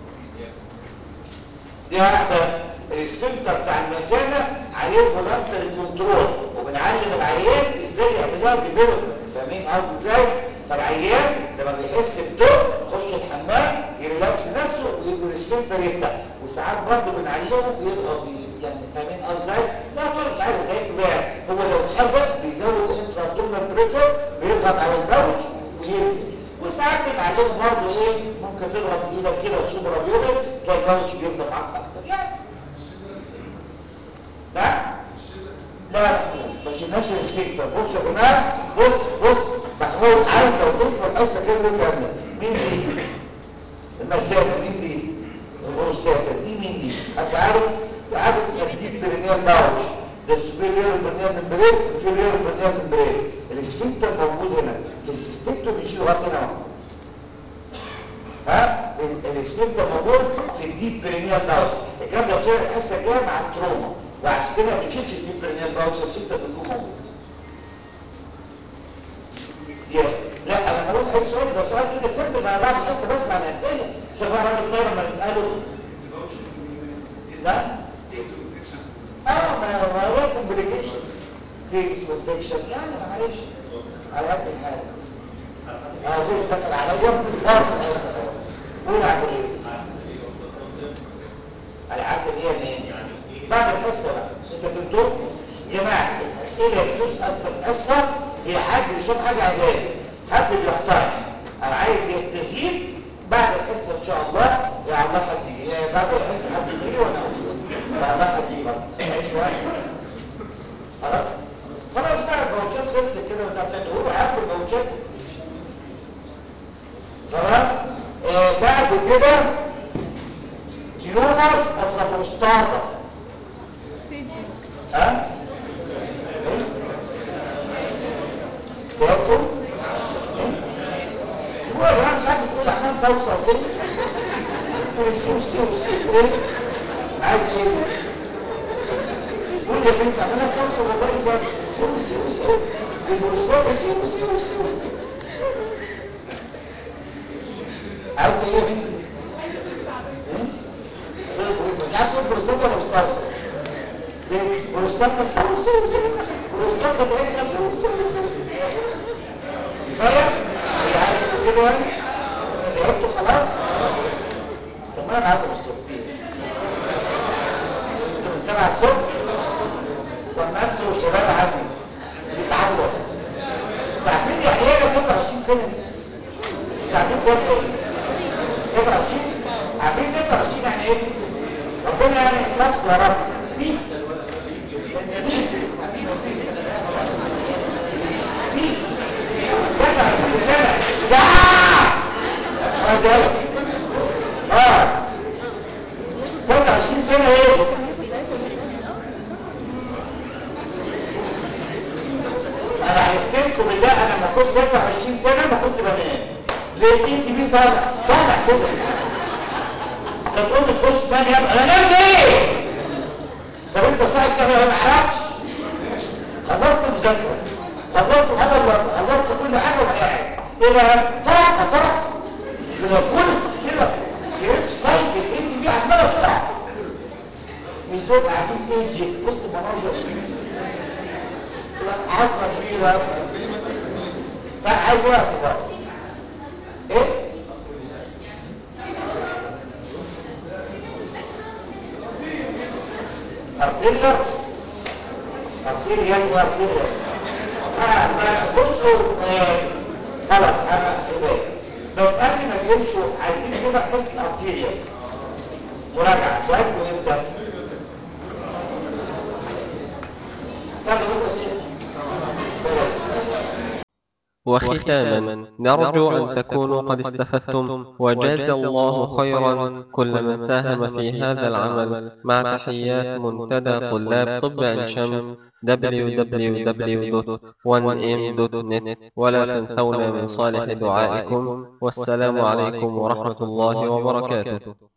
دي واحده الاسفنكتر بتاع المثانه عليه فولنتري كنترول وبنعلم العيان ازاي يعملها ديفلوبمنت فاهمين قصدي ازاي فالعيان لما بيحس بدور يخش الحمام يريلاكس نفسه ويبقى الاسفنكتر يفتح وساعات برضه بنعلمه يضغط بيه يعني فاهمين قصدي ازاي لا طول مش عايز ازعجكم بيها هو لو حزن بيزود الانترا ابدومينال بريشر بيضغط على الباوتش وينزل وساعات بنعلمه برضه ايه ممكن تضغط بايدك كده وسوبر ابيومن تلاقي الباوتش بيفضل معاك اكتر يعني لا لا محمود ما شلناش الاسفنكتر بصوا يا جماعه بص بص محمود عارف لو تصبر الحصه كامله كامله مين دي المساده مين دي البروستاتا دي مين دي حد عارف ده عارف اسمها الديب برينيال باوتش ده السوبيريور برينيال ممبرين الانفيريور برينيال ممبرين الاسفنكتر موجود هنا في السيستكتور بيشيل لغايه هنا اهو ها ال- الاسفنكتر موجود في الديب برينيال باوتش الكلام ده اتشرح الحصه الجايه مع التروما وعشان كده ما بتشيلش الديب برينيال باوتش الاسفنكتر بيكون موجود يس لا انا بقول اي سؤال ده سؤال كده سيمبل ما بعد الحصه بسمع الاسئله شوف بقى راجل طاير لما نساله لا اه ما ما هو كومبليكيشنز ستيز وانفكشن يعني معلش على قد الحال اه غير دخل عليا ضغط الحصه قول عبد العزيز العسل هي منين بعد الحصه بقى انت في الدور يا جماعه الاسئله اللي بتسال في الحصه هي حد بيشوف حاجه عجائب حد بيقترح او عايز يستزيد بعد الحصه ان شاء الله يا الله حد يجي يا بعد الحصه حد يجي لي وانا اقول له يا الله حد يجي برضه سامعين شويه خلاص خلاص بقى الباوتشات خلصت كده وانت بتقول عارف الباوتشات خلاص آه بعد كده تيومر اوف ذا بروستاتا ستيجي ها ايه فهمتوا ايه سيبوها يا جماعه مش عارف تقول احنا صوصه ايه قولي سيو سيو سيو ايه عايز ايه قول يا بنت عمالة صوص والله كده سيو سيو سيو البروستات سيو سيو سيو عايز ايه يا بنت مش عارف تقول بروستات ولا مستوصف ليه بروستات سيو سيو سيو بروستات بتاعتنا سيو سيو سيو كفايه هي عايزه تقول كده يعني تعبتوا خلاص طب ما انا معاكم الصبح انتوا من 7 الصبح طب ما انتوا شباب عني بتتعود عارفين يعني ايه 23 سنه دي؟ انتوا عارفين كام ايه؟ 23 عارفين 23 يعني ايه؟ ربنا يعني يخلصكم يا رب مين؟ مين؟ مين؟ 23 سنه يا اه ده اه 23 سنه ايه؟ انا حلفت لكم بالله انا لما كنت 23 سنه ما كنت بنام ليه ايدي بيه طالع طالع كده كانت امي تخش تنام يا ابني انا نام ليه؟ طب انت صاحي كده ما اعرفش خلصت مذاكره خلصت حاجه خلصت كل حاجه وقاعد ايه بقى؟ طاقه طاقه من الكل كده جريت سايكل ايدي بيه عماله تطلع مش دول قاعدين ايجي بص مناظر عظمه كبيره لا عايز ايه يا صدق ايه ارتيريا ارتيريا وارتيريا اه ما بصوا آه خلاص انا كده بس قبل ما تمشوا عايزين كده قسط الارتيريا مراجعه تاكلوا امتى؟ تاكلوا بكره الصبح وختاما نرجو أن تكونوا قد استفدتم وجاز الله خيرا كل من ساهم في هذا العمل مع تحيات منتدى طلاب طب عين شمس www.1m.net ولا تنسونا من صالح دعائكم والسلام عليكم ورحمة الله وبركاته